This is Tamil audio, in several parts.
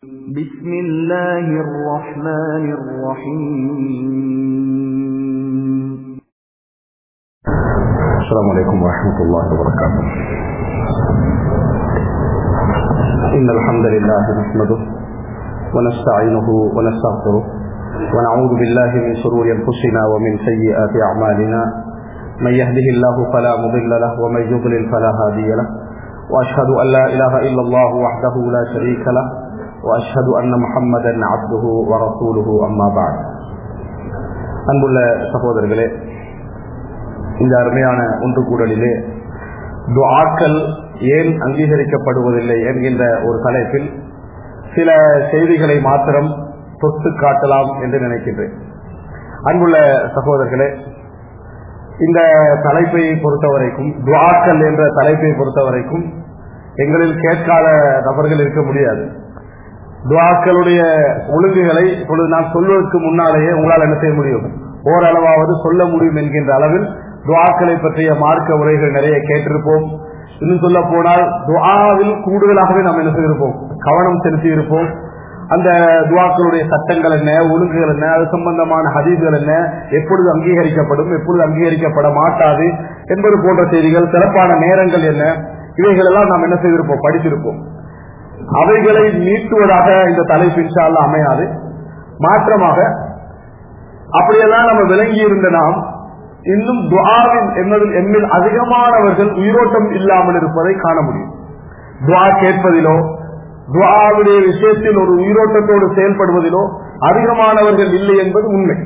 بسم الله الرحمن الرحيم السلام عليكم ورحمة الله وبركاته إن الحمد لله نحمده ونستعينه ونستغفره ونعوذ بالله من شرور أنفسنا ومن سيئات أعمالنا من يهده الله فلا مضل له ومن يضلل فلا هادي له وأشهد أن لا إله إلا الله وحده لا شريك له وأشهد أن محمدا عبده ورسوله أما بعد அன்புள்ள சகோதரர்களே இந்த அருமையான ஒன்று கூடலிலே துஆக்கள் ஏன் அங்கீகரிக்கப்படுவதில்லை என்கின்ற ஒரு தலைப்பில் சில செய்திகளை மாத்திரம் தொட்டு காட்டலாம் என்று நினைக்கின்றேன் அன்புள்ள சகோதரர்களே இந்த தலைப்பை பொறுத்தவரைக்கும் துஆக்கள் என்ற தலைப்பை பொறுத்தவரைக்கும் எங்களில் கேட்காத நபர்கள் இருக்க முடியாது துவாக்களுடைய ஒழுங்குகளை இப்பொழுது நான் சொல்வதற்கு முன்னாலேயே உங்களால் என்ன செய்ய முடியும் ஓரளவாவது சொல்ல முடியும் என்கின்ற அளவில் துவாக்களை பற்றிய மார்க்க உரைகள் நிறைய கேட்டிருப்போம் இன்னும் சொல்ல போனால் துவாவில் கூடுதலாகவே நாம் என்ன செய்திருப்போம் கவனம் செலுத்தி இருப்போம் அந்த துவாக்களுடைய சட்டங்கள் என்ன ஒழுங்குகள் என்ன அது சம்பந்தமான ஹதீஸ்கள் என்ன எப்பொழுது அங்கீகரிக்கப்படும் எப்பொழுது அங்கீகரிக்கப்பட மாட்டாது என்பது போன்ற செய்திகள் சிறப்பான நேரங்கள் என்ன இவைகள் எல்லாம் நாம் என்ன செய்திருப்போம் படித்திருப்போம் அவைகளை நீட்டுவதாக இந்த தலைப்பின்சால் அமையாது மாற்றமாக அப்படியெல்லாம் நம்ம விளங்கி இருந்த நாம் இன்னும் துவாவின் என்பதில் எம்மில் அதிகமானவர்கள் உயிரோட்டம் இல்லாமல் இருப்பதை காண முடியும் துவா கேட்பதிலோ துவாவுடைய விஷயத்தில் ஒரு உயிரோட்டத்தோடு செயல்படுவதிலோ அதிகமானவர்கள் இல்லை என்பது உண்மை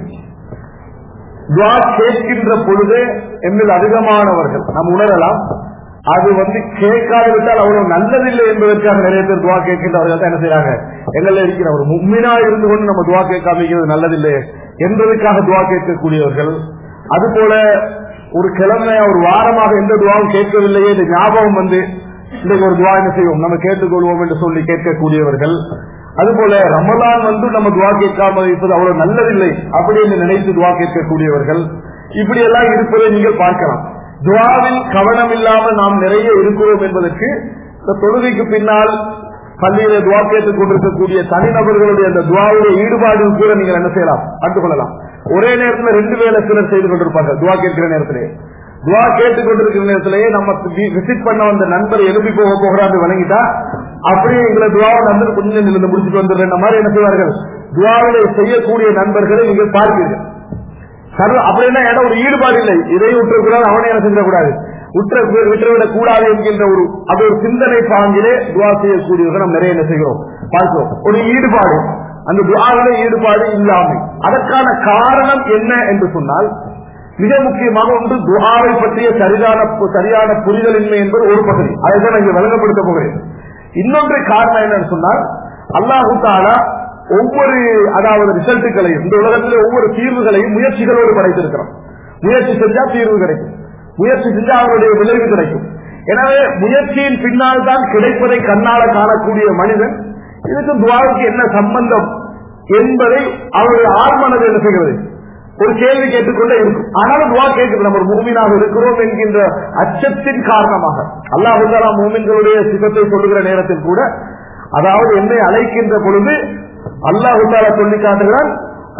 துவா கேட்கின்ற பொழுதே எம்மில் அதிகமானவர்கள் நாம் உணரலாம் அது வந்து கேட்காது விட்டால் அவ்வளவு நல்லதில்லை என்பதற்காக நிறைய பேர் துவா கேட்கின்றவர்கள் தான் என்ன செய்யறாங்க எங்களை இருக்கிற ஒரு மும்மினா இருந்து கொண்டு நம்ம துவா கேட்காமிக்கிறது நல்லதில்லை என்பதற்காக துவா கேட்கக்கூடியவர்கள் அதுபோல ஒரு கிழமையா ஒரு வாரமாக எந்த துவாவும் கேட்கவில்லையே இந்த ஞாபகம் வந்து இன்றைக்கு ஒரு துவா என்ன செய்வோம் நம்ம கேட்டுக்கொள்வோம் என்று சொல்லி கேட்கக்கூடியவர்கள் அதுபோல ரமலான் வந்து நம்ம துவா கேட்காம இருப்பது அவ்வளவு நல்லதில்லை அப்படி என்று நினைத்து துவா கேட்கக்கூடியவர்கள் இப்படி எல்லாம் இருப்பதை நீங்கள் பார்க்கலாம் துவாவில் கவனம் இல்லாமல் நாம் நிறைய இருக்கிறோம் என்பதற்கு இந்த தொழுகைக்கு பின்னால் பள்ளியில துவா கேட்டுக் கொண்டிருக்கக்கூடிய தனிநபர்களுடைய அந்த துவாவுடைய ஈடுபாடு கூட நீங்கள் என்ன செய்யலாம் கண்டுகொள்ளலாம் ஒரே நேரத்தில் ரெண்டு வேலை சிலர் செய்து கொண்டிருப்பார்கள் துவா கேட்கிற நேரத்திலே துவா கேட்டுக் கொண்டிருக்கிற நேரத்திலேயே நம்ம விசிட் பண்ண வந்த நண்பர் எழுப்பி போக போகிறான்னு வழங்கிட்டா அப்படியே எங்களை துவாவை நண்பர் கொஞ்சம் நின்று முடிச்சுட்டு வந்துடுற மாதிரி என்ன செய்வார்கள் துவாவிலே செய்யக்கூடிய நண்பர்களை நீங்கள் பார்ப்பீர்கள் சர்வ அப்படின்னா இடம் ஒரு ஈடுபாடு இல்லை இதை விட்டுக்கூடாது அவனை என்ன செஞ்சிடக்கூடாது உற்ற விட்டுவிடக் கூடாது என்கின்ற ஒரு அது ஒரு சிந்தனை பாங்கிலே துவா செய்யக்கூடியவர்கள் நம்ம நிறைய என்ன செய்கிறோம் பார்க்கிறோம் ஒரு ஈடுபாடு அந்த துவாவிலே ஈடுபாடு இல்லாமை அதற்கான காரணம் என்ன என்று சொன்னால் மிக முக்கியமாக ஒன்று துவாவை பற்றிய சரியான சரியான புரிதலின்மை என்பது ஒரு பகுதி அதைதான் நான் இங்க வழங்கப்படுத்த போகிறேன் இன்னொன்று காரணம் என்னன்னு சொன்னால் அல்லாஹு தாலா ஒவ்வொரு அதாவது ரிசல்ட்டுகளையும் இந்த உலகத்தில் ஒவ்வொரு தீர்வுகளையும் முயற்சிகளோடு படைத்திருக்கிறோம் முயற்சி செஞ்சா தீர்வு கிடைக்கும் முயற்சி செஞ்சா அவருடைய விளைவு கிடைக்கும் எனவே முயற்சியின் பின்னால் தான் கிடைப்பதை கண்ணால காணக்கூடிய மனிதன் இதுக்கு துவாவுக்கு என்ன சம்பந்தம் என்பதை அவருடைய ஆழ்மனது என்ன செய்கிறது ஒரு கேள்வி கேட்டுக்கொண்டே இருக்கும் ஆனாலும் துவா கேட்குது நம்ம ஒரு மூமினாக இருக்கிறோம் என்கின்ற அச்சத்தின் காரணமாக அல்லாஹாலா மூமின்களுடைய சிவத்தை சொல்லுகிற நேரத்தில் கூட அதாவது என்னை அழைக்கின்ற பொழுது அல்லாஹால சொல்லி காட்டுகிறான்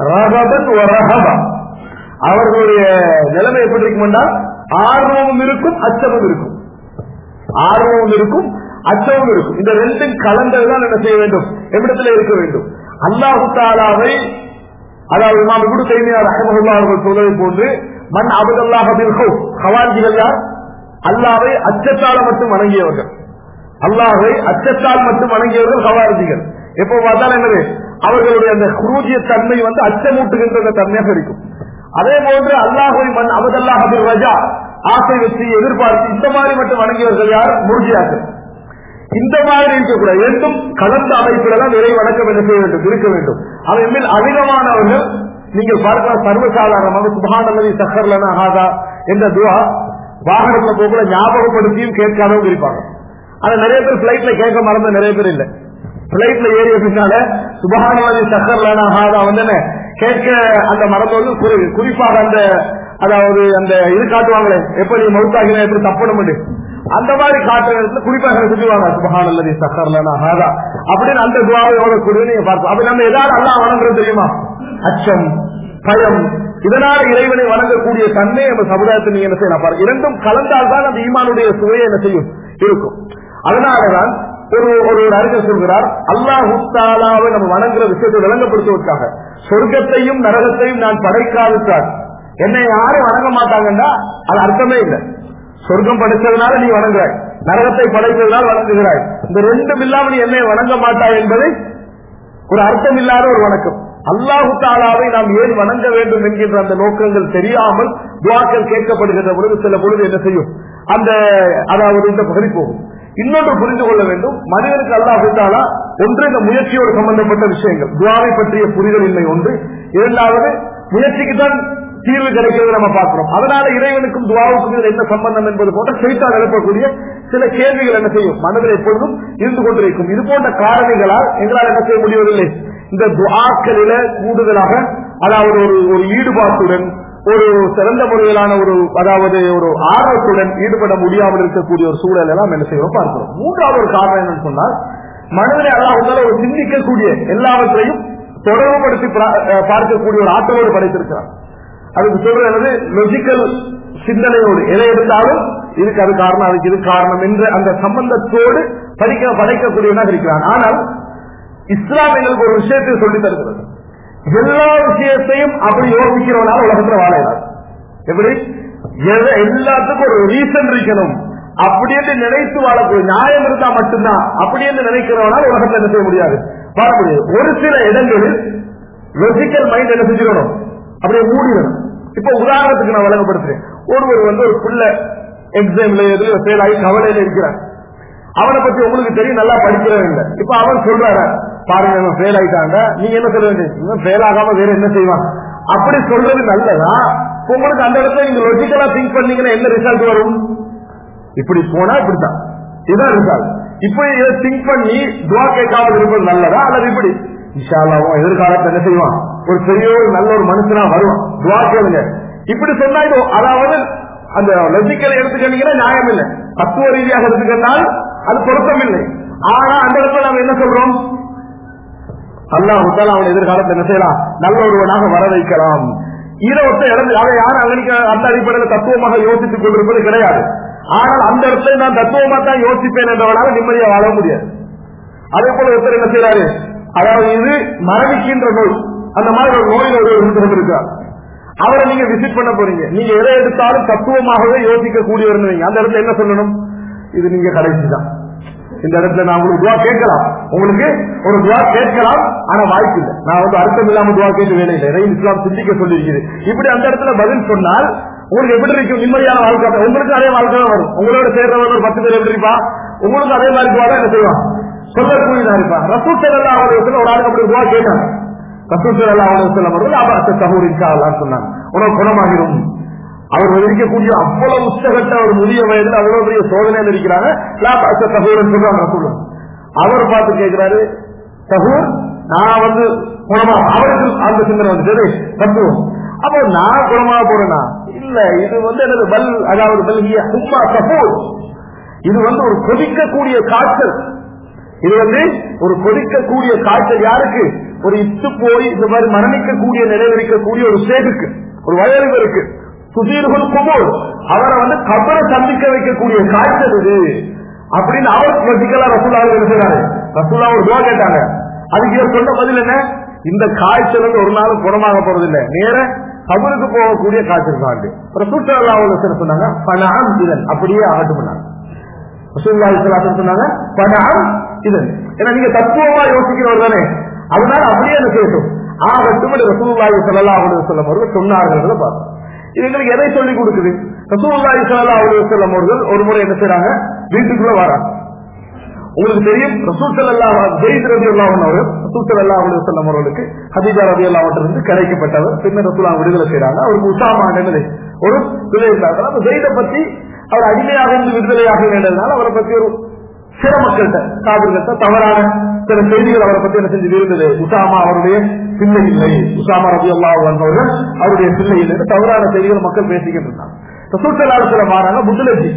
அவர்களுடைய நிலைமை எப்படி இருக்கும் என்றால் ஆர்வமும் இருக்கும் அச்சமும் இருக்கும் ஆர்வமும் இருக்கும் அச்சமும் இருக்கும் இந்த ரெண்டும் கலந்ததுதான் என்ன செய்ய வேண்டும் எவ்விடத்தில் இருக்க வேண்டும் அல்லாஹு தாலாவை அதாவது நாம் இப்படி கைமையார் அகமதுல்லா அவர்கள் சொல்வதை போன்று மண் அபதல்லாக இருக்கும் ஹவாஞ்சிகள் யார் அல்லாவை அச்சத்தால மட்டும் வணங்கியவர்கள் அல்லாவை அச்சத்தால் மட்டும் வணங்கியவர்கள் ஹவாரிஜிகள் எப்போ பார்த்தாலும் என்னது அவர்களுடைய அந்த குரூஜிய தன்மை வந்து அச்சமூட்டுகின்ற தன்மையாக இருக்கும் அதே போன்று அல்லாஹை மண் அபதல்லாஹ் ரஜா ஆசை வச்சு எதிர்பார்த்து இந்த மாதிரி மட்டும் வணங்கியவர்கள் யார் முருஜியாக்கள் இந்த மாதிரி இருக்கக்கூடாது இரண்டும் கலந்த அமைப்பில் தான் இறை வணக்கம் என்ன செய்ய வேண்டும் இருக்க வேண்டும் அதன் மேல் அதிகமானவர்கள் நீங்கள் பார்க்கலாம் சர்வசாதாரணமாக சுபானதி சக்கர்லனா ஆகாதா என்ற துவா வாகனத்துல போகல ஞாபகப்படுத்தியும் கேட்காதவங்க இருப்பாங்க ஆனா நிறைய பேர் பிளைட்ல கேட்க மறந்த நிறைய பேர் இல்லை பிளைட்ல ஏறிய பின்னால சுபகானவாதி சக்கர்லானா ஆகாதா வந்து கேட்க அந்த மறந்தவர்கள் குறிப்பாக அந்த அதாவது அந்த இது காட்டுவாங்களே எப்படி மவுத்தாகினா எப்படி தப்பணும் அந்த மாதிரி காட்டுற இடத்துல குறிப்பாக சொல்லுவாங்க சுபஹானல்லதி சக்கர்லனா ஹாதா அப்படின்னு அந்த துவாவை ஓடக்கூடிய நீங்க பார்க்கலாம் அப்ப நம்ம ஏதாவது அல்லாஹ் வணங்குறது தெரியுமா அச்சம் பயம் இதனால இறைவனை வணங்கக்கூடிய தன்மை நம்ம சமுதாயத்தில் நீங்க என்ன செய்யலாம் பாருங்க இரண்டும் கலந்தால்தான் அந்த ஈமானுடைய சுவையை என்ன செய்யும் இருக்கும் அதனாலதான் ஒரு ஒரு அறிஞர் சொல்கிறார் அல்லாஹு தாலாவை நம்ம வணங்குற விஷயத்தை விளங்கப்படுத்துவதற்காக சொர்க்கத்தையும் நரகத்தையும் நான் படைக்காவிட்டால் என்னை யாரும் வணங்க மாட்டாங்கன்னா அது அர்த்தமே இல்லை சொர்க்கம் படைச்சதுனால நீ வணங்குறாய் நரகத்தை படைத்ததுனால் வணங்குகிறாய் இந்த ரெண்டும் இல்லாம நீ என்னை வணங்க மாட்டாய் என்பதை ஒரு அர்த்தம் இல்லாத ஒரு வணக்கம் அல்லாஹு தாலாவை நாம் ஏன் வணங்க வேண்டும் என்கின்ற அந்த நோக்கங்கள் தெரியாமல் துவாக்கள் கேட்கப்படுகின்ற பொழுது சில பொழுது என்ன செய்யும் அந்த அதாவது இந்த பகுதி போகும் இன்னொன்று புரிந்து கொள்ள வேண்டும் மனிதனுக்கு அல்லாஹு தாலா ஒன்று இந்த முயற்சியோடு சம்பந்தப்பட்ட விஷயங்கள் துவாவை பற்றிய புரிதல் இன்மை ஒன்று இரண்டாவது முயற்சிக்கு தான் தீர்வு கிடைக்கிறது நம்ம பார்க்கிறோம் அதனால இறைவனுக்கும் துவாவுக்கும் இதுல என்ன சம்பந்தம் என்பது போன்ற செய்தால் எழுப்பக்கூடிய சில கேள்விகள் என்ன செய்யும் மனதில் எப்பொழுதும் இருந்து கொண்டிருக்கும் இது போன்ற காரணிகளால் எங்களால் என்ன செய்ய முடிவதில்லை இந்த துவாக்களில கூடுதலாக அதாவது ஒரு ஒரு ஈடுபாட்டுடன் ஒரு சிறந்த முறையிலான ஒரு அதாவது ஒரு ஆர்வத்துடன் ஈடுபட முடியாமல் இருக்கக்கூடிய ஒரு சூழல் எல்லாம் என்ன செய்வோம் பார்க்கிறோம் மூன்றாவது ஒரு காரணம் என்னன்னு சொன்னால் மனதிலே அல்லாஹால ஒரு சிந்திக்கக்கூடிய எல்லாவற்றையும் தொடர்புபடுத்தி பார்க்கக்கூடிய ஒரு ஆற்றலோடு படைத்திருக்கிறார் அதுக்கு சொல்றது லொஜிக்கல் சிந்தனையோடு எதை எடுத்தாலும் இதுக்கு அது காரணம் அதுக்கு இது காரணம் என்ற அந்த சம்பந்தத்தோடு படிக்க படைக்கக்கூடியவனாக இருக்கிறான் ஆனால் இஸ்லாம் எங்களுக்கு ஒரு விஷயத்தை சொல்லி தருகிறது எல்லா விஷயத்தையும் அப்படி யோசிக்கிறவனால உலகத்துல வாழையாது எப்படி எல்லாத்துக்கும் ஒரு ரீசன் இருக்கணும் அப்படி என்று நினைத்து வாழக்கூடிய நியாயம் இருந்தா மட்டும்தான் அப்படி என்று நினைக்கிறவனால் உலகத்தில் என்ன செய்ய முடியாது வாழ முடியாது ஒரு சில இடங்களில் லொஜிக்கல் மைண்ட் என்ன செஞ்சிடணும் அப்படியே மூடிடணும் இப்ப உதாரணத்துக்கு நான் வழங்கப்படுத்துறேன் ஒருவர் வந்து ஒரு புள்ள எக்ஸாம்ல எதுல ஃபெயில் ஆகி கவலையில இருக்கிறார் அவனை பத்தி உங்களுக்கு தெரியும் நல்லா படிக்கிறவன் இல்லை இப்ப அவன் சொல்றாரு பாருங்க இவன் ஃபெயில் ஆயிட்டாங்க நீங்க என்ன சொல்ல வேண்டியது ஃபெயில் ஆகாம வேற என்ன செய்வான் அப்படி சொல்றது நல்லதா உங்களுக்கு அந்த இடத்துல நீங்க லொஜிக்கலா திங்க் பண்ணீங்கன்னா என்ன ரிசல்ட் வரும் இப்படி போனா இப்படித்தான் இதுதான் ரிசல்ட் இப்படி இதை திங்க் பண்ணி துவா கேட்காமல் இருப்பது நல்லதா அல்லது இப்படி இஷாலாவும் எதிர்காலத்தை என்ன செய்வான் ஒரு பெரிய ஒரு நல்ல ஒரு மனுஷனா வருவான் துவா கேளுங்க இப்படி சொன்னா இது அதாவது அந்த லொஜிக்கல் எடுத்துக்கிட்டீங்கன்னா நியாயம் இல்லை தத்துவ ரீதியாக எடுத்துக்கிட்டால் அது பொருத்தம் இல்லை ஆனா அந்த இடத்துல நம்ம என்ன சொல்றோம் அல்லாஹால அவன் எதிர்காலத்தை என்ன செய்யலாம் நல்ல ஒருவனாக வர வைக்கலாம் இதை ஒருத்த இழந்து அதை யாரும் அங்கனிக்க அந்த அடிப்படையில் தத்துவமாக யோசித்துக் கொண்டிருப்பது கிடையாது ஆனால் அந்த இடத்துல நான் தத்துவமா தான் யோசிப்பேன் என்றவனால நிம்மதியா வாழ முடியாது அதே போல ஒருத்தர் என்ன செய்யறாரு அதாவது இது மரணிக்கின்ற நோய் அந்த மாதிரி ஒரு நோயில் ஒரு இருந்து கொண்டிருக்கிறார் அவரை நீங்க விசிட் பண்ண போறீங்க நீங்க எதை எடுத்தாலும் தத்துவமாகவே யோசிக்க கூடியவர் அந்த இடத்துல என்ன சொல்லணும் இது நீங்க கடைசி தான் இந்த இடத்துல நான் உங்களுக்கு துவா கேட்கலாம் உங்களுக்கு ஒரு துவா கேட்கலாம் ஆனா வாய்ப்பு இல்லை நான் வந்து அர்த்தம் இல்லாம துவா கேட்க வேலை இல்லை ரயில் இஸ்லாம் சிந்திக்க சொல்லியிருக்கிறது இப்படி அந்த இடத்துல பதில் சொன்னால் உங்களுக்கு எப்படி இருக்கும் நிம்மதியான வாழ்க்கை உங்களுக்கு அதே வாழ்க்கை தான் வரும் உங்களோட சேர்றவர் ஒரு பத்து பேர் எப்படி இருப்பா உங்களுக்கு அதே மாதிரி துவா தான் என்ன செய்வான் சொல்லக்கூடியதா இருப்பா ரசூல் செல்லா அவர்கள் ஒரு ஆளுக்கு அப்படி துவா கேட்டாங்க ரசூல் செல்லா அவர்கள் சொல்லும் பொழுது அபாச சகூர் இன்ஷா அல்லான்னு சொன்னாங்க உனக்கு குணமாகிடும் அவர் இருக்கக்கூடிய அவ்வளவு உச்சகட்ட ஒரு முதிய வயதில் அவ்வளவு பெரிய சோதனையில் இருக்கிறாங்க லாபாச சகூர் சொல்றாங்க ரசூலும் அவர் பார்த்து கேட்கிறாரு சகூர் நான் வந்து குணமா அவருக்கு அந்த சிந்தனை வந்து தத்துவம் அப்போ நான் குணமாக போறேனா இல்ல இது வந்து எனது பல் அதாவது பல்கிய உம்மா சகூர் இது வந்து ஒரு கொதிக்கக்கூடிய காய்ச்சல் இது வந்து ஒரு கொதிக்கக்கூடிய காய்ச்சல் யாருக்கு ஒரு இத்து போய் இந்த மாதிரி மரணிக்கக்கூடிய நிலையில் இருக்கக்கூடிய ஒரு சேகுக்கு ஒரு வயதுக்கு சுதீர்கள் குமோர் அவரை வந்து கபரை சந்திக்க வைக்கக்கூடிய காய்ச்சல் இது அப்படின்னு அவர் லொஜிக்கலா ரசூலா இருக்கிறாரு ரசூலா ஒரு துவா கேட்டாங்க அதுக்கு இவர் சொன்ன பதில் என்ன இந்த காய்ச்சல் வந்து ஒரு நாள் குணமாக போறது இல்லை நேர கபருக்கு போகக்கூடிய காய்ச்சல் தான் ரசூல் அல்லாஹ் சொன்னாங்க பணம் இதன் அப்படியே ஆகட்டும் பண்ணாங்க சொன்னாங்க பணம் இதன் ஏன்னா நீங்க தத்துவமா யோசிக்கிறவர் தானே அதனால அப்படியே என்ன செய்யட்டும் ஆகட்டும் ரசூல்லாஹி சல்லாஹ் சொல்லும் அவர்கள் சொன்னார்கள் பார்த்தோம் இது எங்களுக்கு எதை சொல்லிக் கொடுக்குது ரசூல்லாஹி சல்லாஹ் சொல்லும் அவர்கள் ஒரு முறை என்ன செய்யறாங்க வீட்டுக்குள்ள வராங்க உங்களுக்கு தெரியும் ரசூல் சல்லா ஜெயித் ரவி அல்லாஹன் அவர் ரசூல் சல்லா அலி சொல்லம் அவர்களுக்கு ஹதீஜா ரவி அல்லாவற்றிலிருந்து கிடைக்கப்பட்டவர் பின்னர் ரசூலா விடுதலை செய்யறாங்க அவருக்கு உசாமா என்னது ஒரு விலை இருந்தாங்க அப்ப ஜெயிதை பத்தி அவர் அடிமையாக இருந்து விடுதலையாக வேண்டதுனால அவரை பத்தி ஒரு சில மக்கள்கிட்ட காவிரிகிட்ட தவறான சில செய்திகள் அவரை பத்தி என்ன செஞ்சு இருந்தது உசாமா அவருடைய பிள்ளை இல்லை உசாமா ரவி அல்லா வந்தவர்கள் அவருடைய பிள்ளை இல்லை தவறான செய்திகள் மக்கள் பேசிக்கிட்டு இருந்தாங்க ரசூல் சல்லாஹ் மாறாங்க முதுலஜி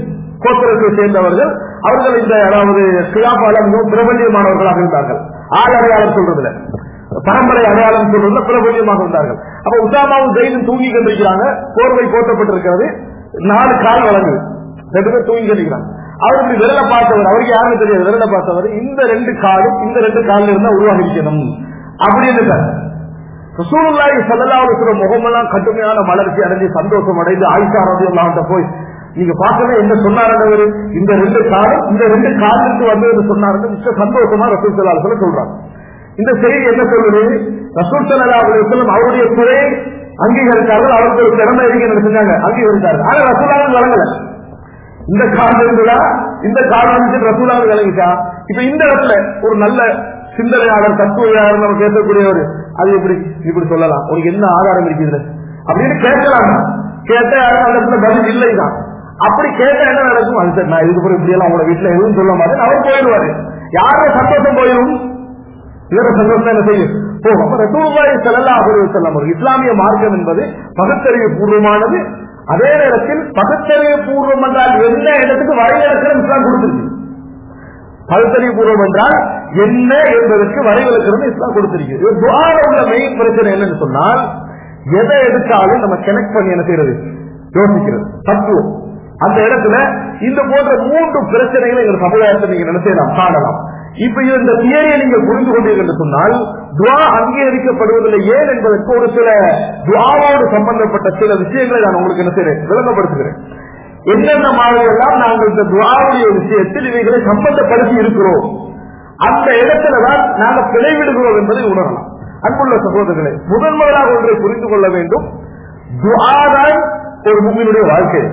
கோத்திரத்தை சேர்ந்தவர்கள் அவர்கள் இந்த அதாவது கியாபால மிகவும் பிரபல்யமானவர்களாக இருந்தார்கள் ஆள் அடையாளம் சொல்றதுல பரம்பரை அடையாளம் சொல்றதுல பிரபல்யமாக இருந்தார்கள் அப்ப உசாமாவும் ஜெயிலும் தூங்கி கொண்டிருக்கிறாங்க போர்வை போட்டப்பட்டிருக்கிறது நாலு கால் வழங்குது ரெண்டு பேர் தூங்கி கொண்டிருக்கிறாங்க அவர் இப்படி விரலை பார்த்தவர் அவருக்கு யாருன்னு தெரியாது விரலை பார்த்தவர் இந்த ரெண்டு காலும் இந்த ரெண்டு காலில் இருந்தா உருவாகி இருக்கணும் அப்படின்னு ரசூலுல்லாஹி ஸல்லல்லாஹு அலைஹி வஸல்லம் முகமெல்லாம் கடுமையான மலர்ச்சி அடைஞ்சு சந்தோஷம் அடைந்து ஆயிஷா ரலியல்லாஹு போய் நீங்க பார்க்கவே என்ன சொன்னாரு இந்த ரெண்டு காலம் இந்த ரெண்டு காலத்துக்கு வந்து சொன்னாரு மிச்ச சந்தோஷமா ரசூல் ஸல்லல்லாஹு அலைஹி வஸல்லம் சொல்றாங்க இந்த செய்தி என்ன சொல்லுது ரசூல் ஸல்லல்லாஹு அலைஹி வஸல்லம் அவருடைய துறையை அங்கீகரித்தார்கள் அவருக்கு ஒரு திறமை இருக்குன்னு செஞ்சாங்க அங்கீகரித்தார்கள் ஆனா ரசூலாவும் வழங்கல இந்த காலம் இருந்ததா இந்த காலம் ரசூலாவும் விளங்கிட்டா இப்ப இந்த இடத்துல ஒரு நல்ல சிந்தனையாளர் தத்துவயாளர் நம்ம பேசக்கூடியவர் அது எப்படி இப்படி சொல்லலாம் உனக்கு என்ன ஆதாரம் இருக்குது அப்படின்னு கேட்கலாம் கேட்ட அந்த இடத்துல பதில் இல்லைதான் அப்படி கேட்டா என்ன நடக்கும் அது சரி நான் இதுக்கு இப்படி எல்லாம் உங்க வீட்டுல எதுவும் சொல்ல மாட்டேன் அவர் போயிடுவாரு யாரோட சந்தோஷம் போயிடும் இதோட சந்தோஷம் என்ன செய்யும் ஓ அப்ப ரசூலுல்லாஹி ஸல்லல்லாஹு அலைஹி வஸல்லம் ஒரு இஸ்லாமிய மார்க்கம் என்பது பகுத்தறிவு பூர்வமானது அதே நேரத்தில் பகுத்தறிவு பூர்வம் என்றால் என்ன இடத்துக்கு வரையறுக்கிற இஸ்லாம் கொடுத்திருக்கு பகுத்தறிவு பூர்வம் என்றால் என்ன என்பதற்கு வரைவிலக்கிறது இஸ்லாம் கொடுத்திருக்கு துவார உள்ள மெயின் பிரச்சனை என்னன்னு சொன்னால் எதை எடுத்தாலும் நம்ம கனெக்ட் பண்ணி என்ன செய்யறது யோசிக்கிறது தத்துவம் அந்த இடத்துல இந்த போன்ற மூன்று பிரச்சனைகளை எங்க சமுதாயத்தை நீங்க நினைச்சலாம் காணலாம் இப்ப இந்த தியரியை நீங்க புரிந்து கொண்டீர்கள் என்று சொன்னால் துவா அங்கீகரிக்கப்படுவதில்லை ஏன் என்பதற்கு ஒரு சில துவாவோடு சம்பந்தப்பட்ட சில விஷயங்களை நான் உங்களுக்கு என்ன செய்யறேன் விளங்கப்படுத்துகிறேன் என்னென்ன மாதிரி எல்லாம் நாங்கள் இந்த துவாவுடைய விஷயத்தில் இவைகளை சம்பந்தப்படுத்தி இருக்கிறோம் அந்த இடத்துலதான் நாங்கள் பிழைவிடுகிறோம் என்பதை உணரலாம் அன்புள்ள சகோதரர்களே முதன் முதலாக ஒன்றை புரிந்து கொள்ள வேண்டும் துவாதான் ஒரு மும்மினுடைய வாழ்க்கை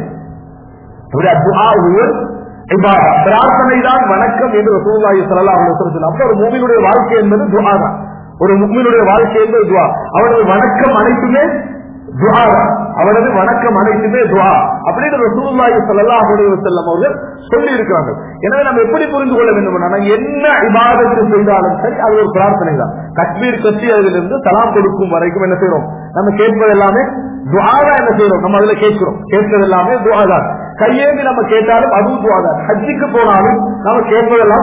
பிரார்த்தனை தான் வணக்கம் என்று ரசூல்லாஹி ஸல்லல்லாஹு அலைஹி வஸல்லம் அப்ப ஒரு மூமினுடைய வாழ்க்கை என்பது துஆ தான் ஒரு முக்மினுடைய வாழ்க்கை என்பது துஆ அவனது வணக்கம் அனைத்துமே துஆ அவனது வணக்கம் அனைத்துமே துஆ அப்படின்னு ரசூலுல்லாஹி ஸல்லல்லாஹு அலைஹி வஸல்லம் அவர்கள் சொல்லி இருக்கிறாங்க எனவே நம்ம எப்படி புரிந்து கொள்ள வேண்டும் நம்ம என்ன இபாதத்து செய்தாலும் சரி அது ஒரு பிரார்த்தனை தான் தக்பீர் கட்சி அதிலிருந்து சலாம் கொடுக்கும் வரைக்கும் என்ன செய்யறோம் நம்ம கேட்பது எல்லாமே துஆதா என்ன செய்யறோம் நம்ம அதுல கேட்கிறோம் கேட்பது எல்லாமே துஆதான் கையேந்தி நம்ம கேட்டாலும் அதுவும் துஆதான் ஹஜ்ஜுக்கு போனாலும் நம்ம கேட்பதெல்லாம்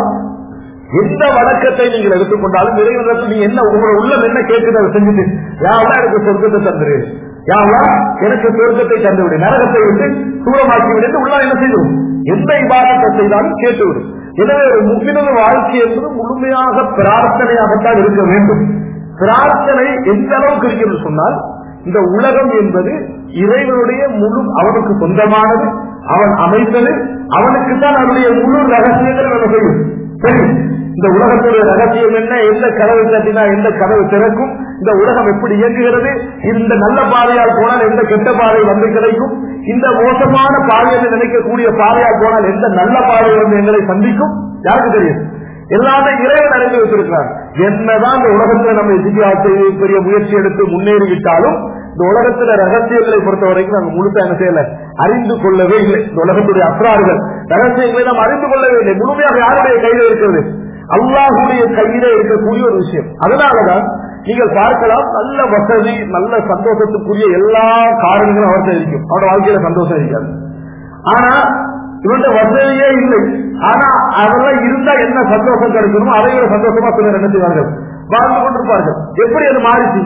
எந்த வழக்கத்தை நீங்கள் எடுத்துக்கொண்டாலும் இறைவனத்தில் நீங்க என்ன உங்களோட உள்ளம் என்ன கேட்குது அதை செஞ்சுட்டு யாரெல்லாம் எனக்கு சொர்க்கத்தை தந்துரு யாரெல்லாம் எனக்கு சொர்க்கத்தை தந்துவிடு நரகத்தை விட்டு தூரமாக்கி விடு உள்ள என்ன செய்யும் எந்த இபாதத்தை செய்தாலும் கேட்டுவிடும் எனவே ஒரு முக்கிய வாழ்க்கை என்பது முழுமையாக பிரார்த்தனையாகத்தான் இருக்க வேண்டும் பிரார்த்தனை எந்த அளவுக்கு இருக்கிறது சொன்னால் இந்த உலகம் என்பது இறைவனுடைய முழு அவனுக்கு சொந்தமானது அவன் அமைத்தது அவனுக்கு தான் அவனுடைய முழு ரகசியங்கள் நம்ம செய்யும் சரி இந்த உலகத்துடைய ரகசியம் என்ன எந்த கதவு தட்டினா எந்த கதவு திறக்கும் இந்த உலகம் எப்படி இயங்குகிறது இந்த நல்ல பாதையால் போனால் எந்த கெட்ட பாதை வந்து கிடைக்கும் இந்த மோசமான பாதை என்று நினைக்கக்கூடிய பாதையால் போனால் எந்த நல்ல பாதை வந்து எங்களை சந்திக்கும் யாருக்கு தெரியும் எல்லாமே இறைவன் அறிந்து வச்சிருக்கிறார் என்னதான் இந்த உலகத்துல நம்ம எதிர்காலத்தை பெரிய முயற்சி எடுத்து முன்னேறிவிட்டாலும் இந்த உலகத்துல ரகசியங்களை பொறுத்த வரைக்கும் நாங்க முழுசா என்ன செய்யல அறிந்து கொள்ளவே இல்லை இந்த உலகத்துடைய அற்றார்கள் ரகசியங்களை நாம் அறிந்து கொள்ளவே இல்லை முழுமையாக யாருடைய கையில இருக்கிறது அல்லாஹுடைய கையில இருக்கக்கூடிய ஒரு விஷயம் அதனாலதான் நீங்கள் பார்க்கலாம் நல்ல வசதி நல்ல சந்தோஷத்துக்குரிய எல்லா காரணங்களும் அவர்கிட்ட இருக்கும் அவரோட வாழ்க்கையில சந்தோஷம் இருக்காது ஆனா இவங்க வசதியே இல்லை ஆனா அதெல்லாம் இருந்தா என்ன சந்தோஷம் கிடைக்கணுமோ அதை விட சந்தோஷமா சிலர் என்ன செய்வார்கள் வாழ்ந்து கொண்டிருப்பார்கள் எப்படி அது மாறிச்சு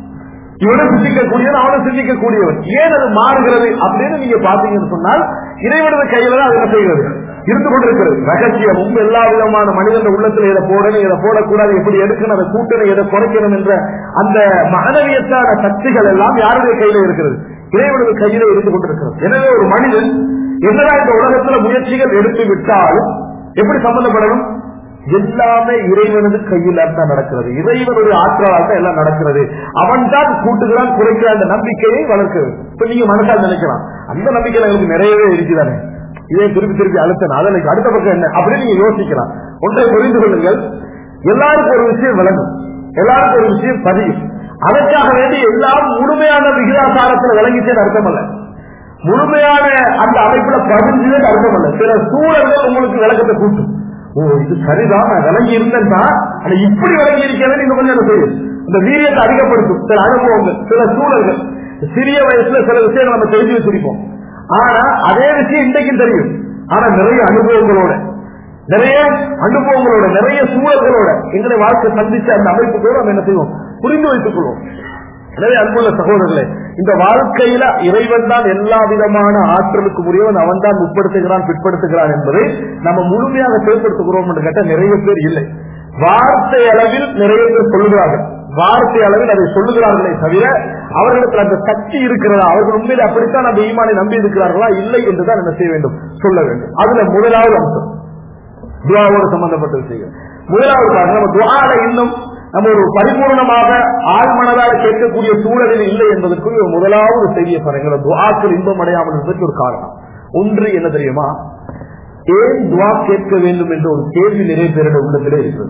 இவனும் சிந்திக்கக்கூடியவன் அவனும் சிந்திக்கக்கூடியவன் ஏன் அது மாறுகிறது அப்படின்னு நீங்க பாத்தீங்கன்னு சொன்னால் இறைவனது கையில தான் அது என்ன செய்கிறது இருந்து கொண்டிருக்கிறது ரகசியமும் எல்லா விதமான மனிதன் உள்ளத்துல எதை போடணும் எதை போடக்கூடாது எப்படி எடுக்கணும் அதை கூட்டணும் எதை குறைக்கணும் என்ற அந்த மனவியத்தான சக்திகள் எல்லாம் யாருடைய கையில இருக்கிறது இறைவனது கையில இருந்து கொண்டிருக்கிறது எனவே ஒரு மனிதன் என்னதான் இந்த உலகத்துல முயற்சிகள் எடுத்து விட்டாலும் எப்படி சம்பந்தப்படணும் எல்லாமே இறைவனது கையில் தான் நடக்கிறது இறைவனுடைய ஆற்றலால் தான் எல்லாம் நடக்கிறது அவன் தான் கூட்டுகிறான் குறைக்கிறான் அந்த நம்பிக்கையை வளர்க்கிறது இப்ப நீங்க மனசால் நினைக்கலாம் அந்த நம்பிக்கை எங்களுக்கு நிறையவே இருக்குதானே இதே திருப்பி திருப்பி அழுத்தணும் அதற்கு அடுத்த பக்கம் என்ன அப்படின்னு நீங்க யோசிக்கலாம் ஒன்றை புரிந்து கொள்ளுங்கள் எல்லாருக்கும் ஒரு விஷயம் விளங்கும் எல்லாருக்கும் ஒரு விஷயம் பதியும் அதற்காக வேண்டி எல்லாம் முழுமையான விகிதாசாரத்தில் விளங்கிச்சேன்னு அர்த்தம் அல்ல முழுமையான அந்த அமைப்புல பதிஞ்சது அர்த்தம் அல்ல சில சூழல்கள் உங்களுக்கு விளக்கத்தை கூட்டும் ஓ இது சரிதான் நான் விளங்கி இருந்தேன்னா ஆனா இப்படி விளங்கி இருக்கிறது நீங்க கொஞ்சம் என்ன செய்யும் இந்த வீரியத்தை அதிகப்படுத்தும் சில அனுபவங்கள் சில சூழல்கள் சிறிய வயசுல சில விஷயங்கள் நம்ம தெரிஞ்சு வச்சிருப்போம் ஆனா அதே விஷயம் இன்றைக்கும் தெரியும் ஆனா நிறைய அனுபவங்களோட நிறைய அனுபவங்களோட நிறைய சூழல்களோட எங்களை வாழ்க்கை சந்திச்ச அந்த அமைப்புகளோட நம்ம என்ன செய்வோம் புரிந்து வைத்துக் கொள்வோம் எனவே அன்புள்ள சகோதரர்களே இந்த வாழ்க்கையில இறைவன் தான் எல்லா விதமான ஆற்றலுக்கு உரியவன் அவன் தான் உட்படுத்துகிறான் பிற்படுத்துகிறான் என்பதை நம்ம முழுமையாக செயல்படுத்துகிறோம் என்று கேட்டால் நிறைய பேர் இல்லை வார்த்தை அளவில் நிறைய பேர் சொல்லுகிறார்கள் வார்த்தை அளவில் அதை சொல்லுகிறார்களே தவிர அவர்களுக்கு அந்த சக்தி இருக்கிறதா அவர்கள் உண்மையில அப்படித்தான் அந்த ஈமானை நம்பி இருக்கிறார்களா இல்லை என்றுதான் என்ன செய்ய வேண்டும் சொல்ல வேண்டும் அதுல முதலாவது அம்சம் துவாவோடு சம்பந்தப்பட்ட விஷயங்கள் முதலாவது பாருங்க, நம்ம துவால இன்னும் நம்ம ஒரு பரிபூர்ணமாக ஆழ்மனதால கேட்கக்கூடிய சூழலில் இல்லை என்பதற்கு ஒரு முதலாவது செய்தியை பாருங்க துவாக்கள் இன்பம் அடையாமல் இருந்ததுக்கு ஒரு காரணம் ஒன்று என்ன தெரியுமா ஏன் துவா கேட்க வேண்டும் என்ற ஒரு கேள்வி நிறைய பேருடைய உள்ளத்திலே இருக்கிறது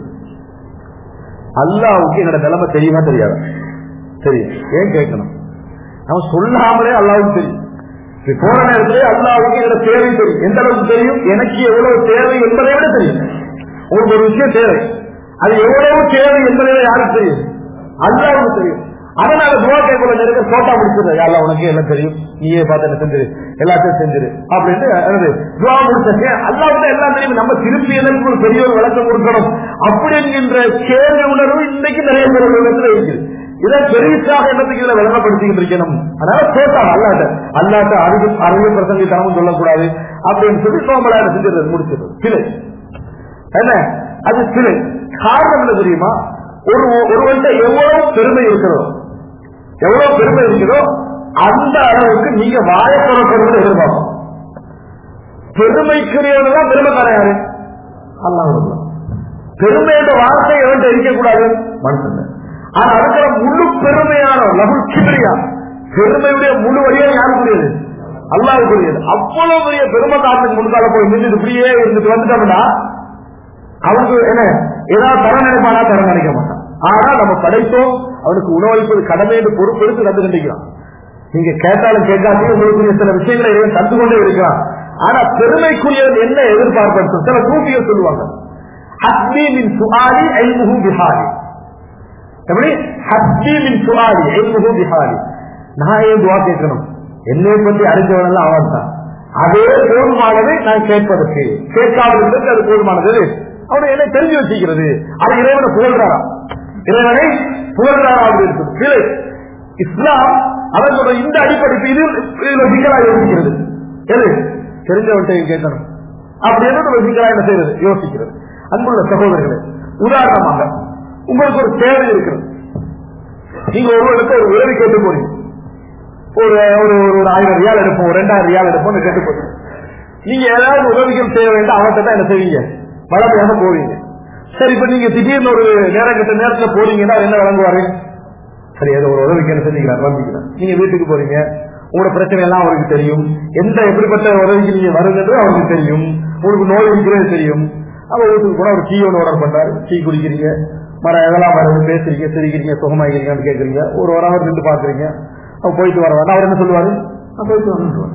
அல்லாவுக்கு என்னோட நிலைமை தெரியுமா தெரியாது தெரியும் ஏன் கேட்கணும் நம்ம சொல்லாமலே அல்லாவுக்கு தெரியும் இப்ப போற நேரத்திலே அல்லாவுக்கு என்னோட தேவை தெரியும் எந்த அளவுக்கு தெரியும் எனக்கு எவ்வளவு தேவை என்பதை விட தெரியும் உங்களுக்கு ஒரு விஷயம் தேவை அது எவ்வளவு தேவை என்பதை விட யாருக்கு தெரியும் அல்லாவுக்கு தெரியும் அதனால துவா கேட்கல நெருங்க தோட்டா முடிச்சிருந்த யாரா உனக்கு எல்லாம் தெரியும் நீயே பார்த்து என்ன செஞ்சிரு எல்லாத்தையும் செஞ்சிரு அப்படின்னு என்னது துவா முடிச்சே அல்லாவுக்கு எல்லாம் தெரியும் நம்ம திருப்பி எனக்கு ஒரு பெரிய ஒரு விளக்கம் கொடுக்கணும் அப்படி என்கின்ற கேள்வி உணர்வு இன்னைக்கு நிறைய பேர் இடத்துல இருக்குது இதை பெருசாக என்னத்துக்கு இதுல விளங்கப்படுத்திக்கிட்டு இருக்கணும் அதனால தோட்டம் அல்லாட்ட அல்லாட்ட அறிவு அறிவு பிரசங்கி தனமும் சொல்லக்கூடாது அப்படின்னு சொல்லி சோமலா என்ன செஞ்சிருது முடிச்சிருது சிலை என்ன அது சிலை காரணம் என்ன தெரியுமா ஒரு ஒருவன்ட்ட எவ்வளவு பெருமை இருக்கிறதோ எவ்வளவு பெருமை இருக்கிறதோ அந்த அளவுக்கு நீங்க வாய திறக்கிறது எதிர்பார்க்கும் பெருமைக்குரியவன் பெருமைக்காரன் யாரு அல்லாஹ் பெருமை என்ற வார்த்தை எவன்ட்ட இருக்கக்கூடாது மனுஷன் ஆனா அதுக்கிற முழு பெருமையான லகுல் கிபிரியா பெருமையுடைய முழு வழியாக யாருக்குரியது அல்லாவுக்குரியது அவ்வளவு பெரிய பெருமை காரணத்துக்கு முன்கால போய் நின்று இப்படியே இருந்துட்டு வந்துட்டோம்னா அவனுக்கு என்ன ஏதாவது தர நினைப்பானா தர நினைக்க மாட்டான் ஆனா நம்ம படைத்தோம் அவனுக்கு உணவளிப்பது கடமை என்று பொறுப்பெடுத்து தந்து கண்டிக்கிறான் நீங்க கேட்டாலும் கேட்காதையும் உங்களுக்கு சில விஷயங்களை இறைவன் தந்து கொண்டே இருக்கிறான் ஆனா பெருமைக்குரியவன் என்ன எதிர்பார்ப்பு சில கூப்பிய சொல்லுவாங்க ஹஸ்மீனின் சுகாரி ஐமுகு பிஹாரி எப்படி ஹஸ்மீனின் சுகாரி ஐமுகு பிஹாரி நான் ஏன் துவா கேட்கணும் என்னை பற்றி அறிஞ்சவன் எல்லாம் அவன் தான் அதே போதுமானது நான் கேட்பதற்கு கேட்காததற்கு அது போதுமானது அவனை என்ன தெரிஞ்சு வச்சுக்கிறது அது இறைவனை புகழ்றாரா இறைவனை புகழ்றாரா அப்படி இருக்குது சிலை இஸ்லாம் அவர்களோட இந்த அடிப்படைக்கு இது இதுல சிக்கலா யோசிக்கிறது எது தெரிஞ்சவன்கிட்ட கேட்கணும் அப்படி என்ன நம்ம சிக்கலா என்ன செய்யறது யோசிக்கிறது அன்புள்ள சகோதரர்களே உதாரணமாக உங்களுக்கு ஒரு தேவை இருக்கிறது நீங்க ஒருவருக்கு ஒரு உதவி கேட்டு போறீங்க ஒரு ஒரு ஒரு ஆயிரம் ரியால் எடுப்போம் ஒரு ரெண்டாயிரம் ரியால் எடுப்போம் கேட்டு போறீங்க நீங்க ஏதாவது உதவிகள் செய்ய வேண்டும் அவர்கிட்ட தான் என்ன செய்வீங்க வளமையாக போவீங்க சரி இப்ப நீங்க திடீர்னு ஒரு நேரம் கிட்ட நேரத்துல போறீங்கன்னா அவர் என்ன வழங்குவாரு சரி ஏதோ ஒரு உதவிக்கு என்ன செஞ்சுக்கிறார் வழங்கிக்கிறார் நீங்க வீட்டுக்கு போறீங்க உங்களோட பிரச்சனை எல்லாம் அவருக்கு தெரியும் எந்த எப்படிப்பட்ட உதவிக்கு நீங்க வருகிறது அவருக்கு தெரியும் உங்களுக்கு நோய் இருக்கிறது தெரியும் அவர் வீட்டுக்கு கூட ஒரு டீ ஒன்று ஆர்டர் பண்றாரு டீ குடிக்கிறீங்க மர எதெல்லாம் வருது பேசுறீங்க சிரிக்கிறீங்க சுகமாகிறீங்கன்னு கேட்கறீங்க ஒரு ஒரு அவர் நின்று பாக்குறீங்க அவர் போயிட்டு வர வேண்டாம் அவர் என்ன சொல்லுவாரு நான் போயிட்டு வரேன்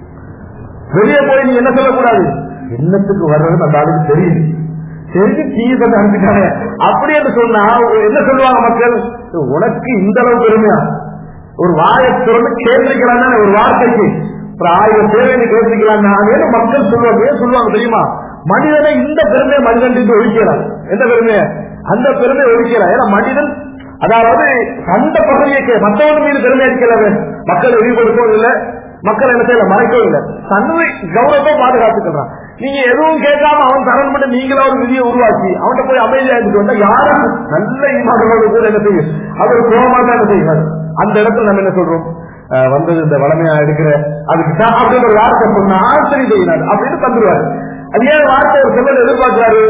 வெளியே போய் நீங்க என்ன சொல்லக்கூடாது என்னத்துக்கு வர்றது அந்த ஆளுக்கு தெரியுது தெரிஞ்சு டீ தந்து அனுப்பிட்டாங்க அப்படி என்று சொன்னா என்ன சொல்லுவாங்க மக்கள் உனக்கு இந்த அளவு பெருமையா ஒரு வாயை திறந்து கேட்டிருக்கிறான் ஒரு வார்த்தைக்கு ஒரு ஆயிரம் பேரை கேட்டிருக்கிறான் மக்கள் சொல்லுவாங்க ஏன் சொல்லுவாங்க தெரியுமா மனிதனை இந்த பெருமையை மனிதன் ஒழிக்கிறான் எந்த பெருமையை அந்த பெருமையை ஒழிக்கிறான் ஏன்னா மனிதன் அதாவது அந்த பகுதியை மற்றவன் மீது பெருமை அடிக்கல மக்கள் வெளிப்படுத்தவும் இல்லை மக்கள் என்ன செய்யல மறைக்கவும் இல்லை தன்னை கௌரவத்தை பாதுகாத்துக்கிறான் நீங்க எதுவும் கேட்காம அவன் தரன் மட்டும் நீங்களா ஒரு விதியை உருவாக்கி அவன்கிட்ட போய் அமைதியா இருந்துட்டு வந்தா யாரும் நல்ல ஈமானோட கூட என்ன செய்யும் அவர் கோபமா தான் என்ன செய்யும் அந்த இடத்துல நம்ம என்ன சொல்றோம் அஹ் வந்தது இந்த வளமையா எடுக்கிற அதுக்கு தான் அப்படின்னு ஒரு வார்த்தை சொன்னா சரி செய்யினார் அப்படின்னு தந்துருவாரு அது ஏன் வார்த்தை ஒரு சொல்ல எதிர்பார்க்கிறாரு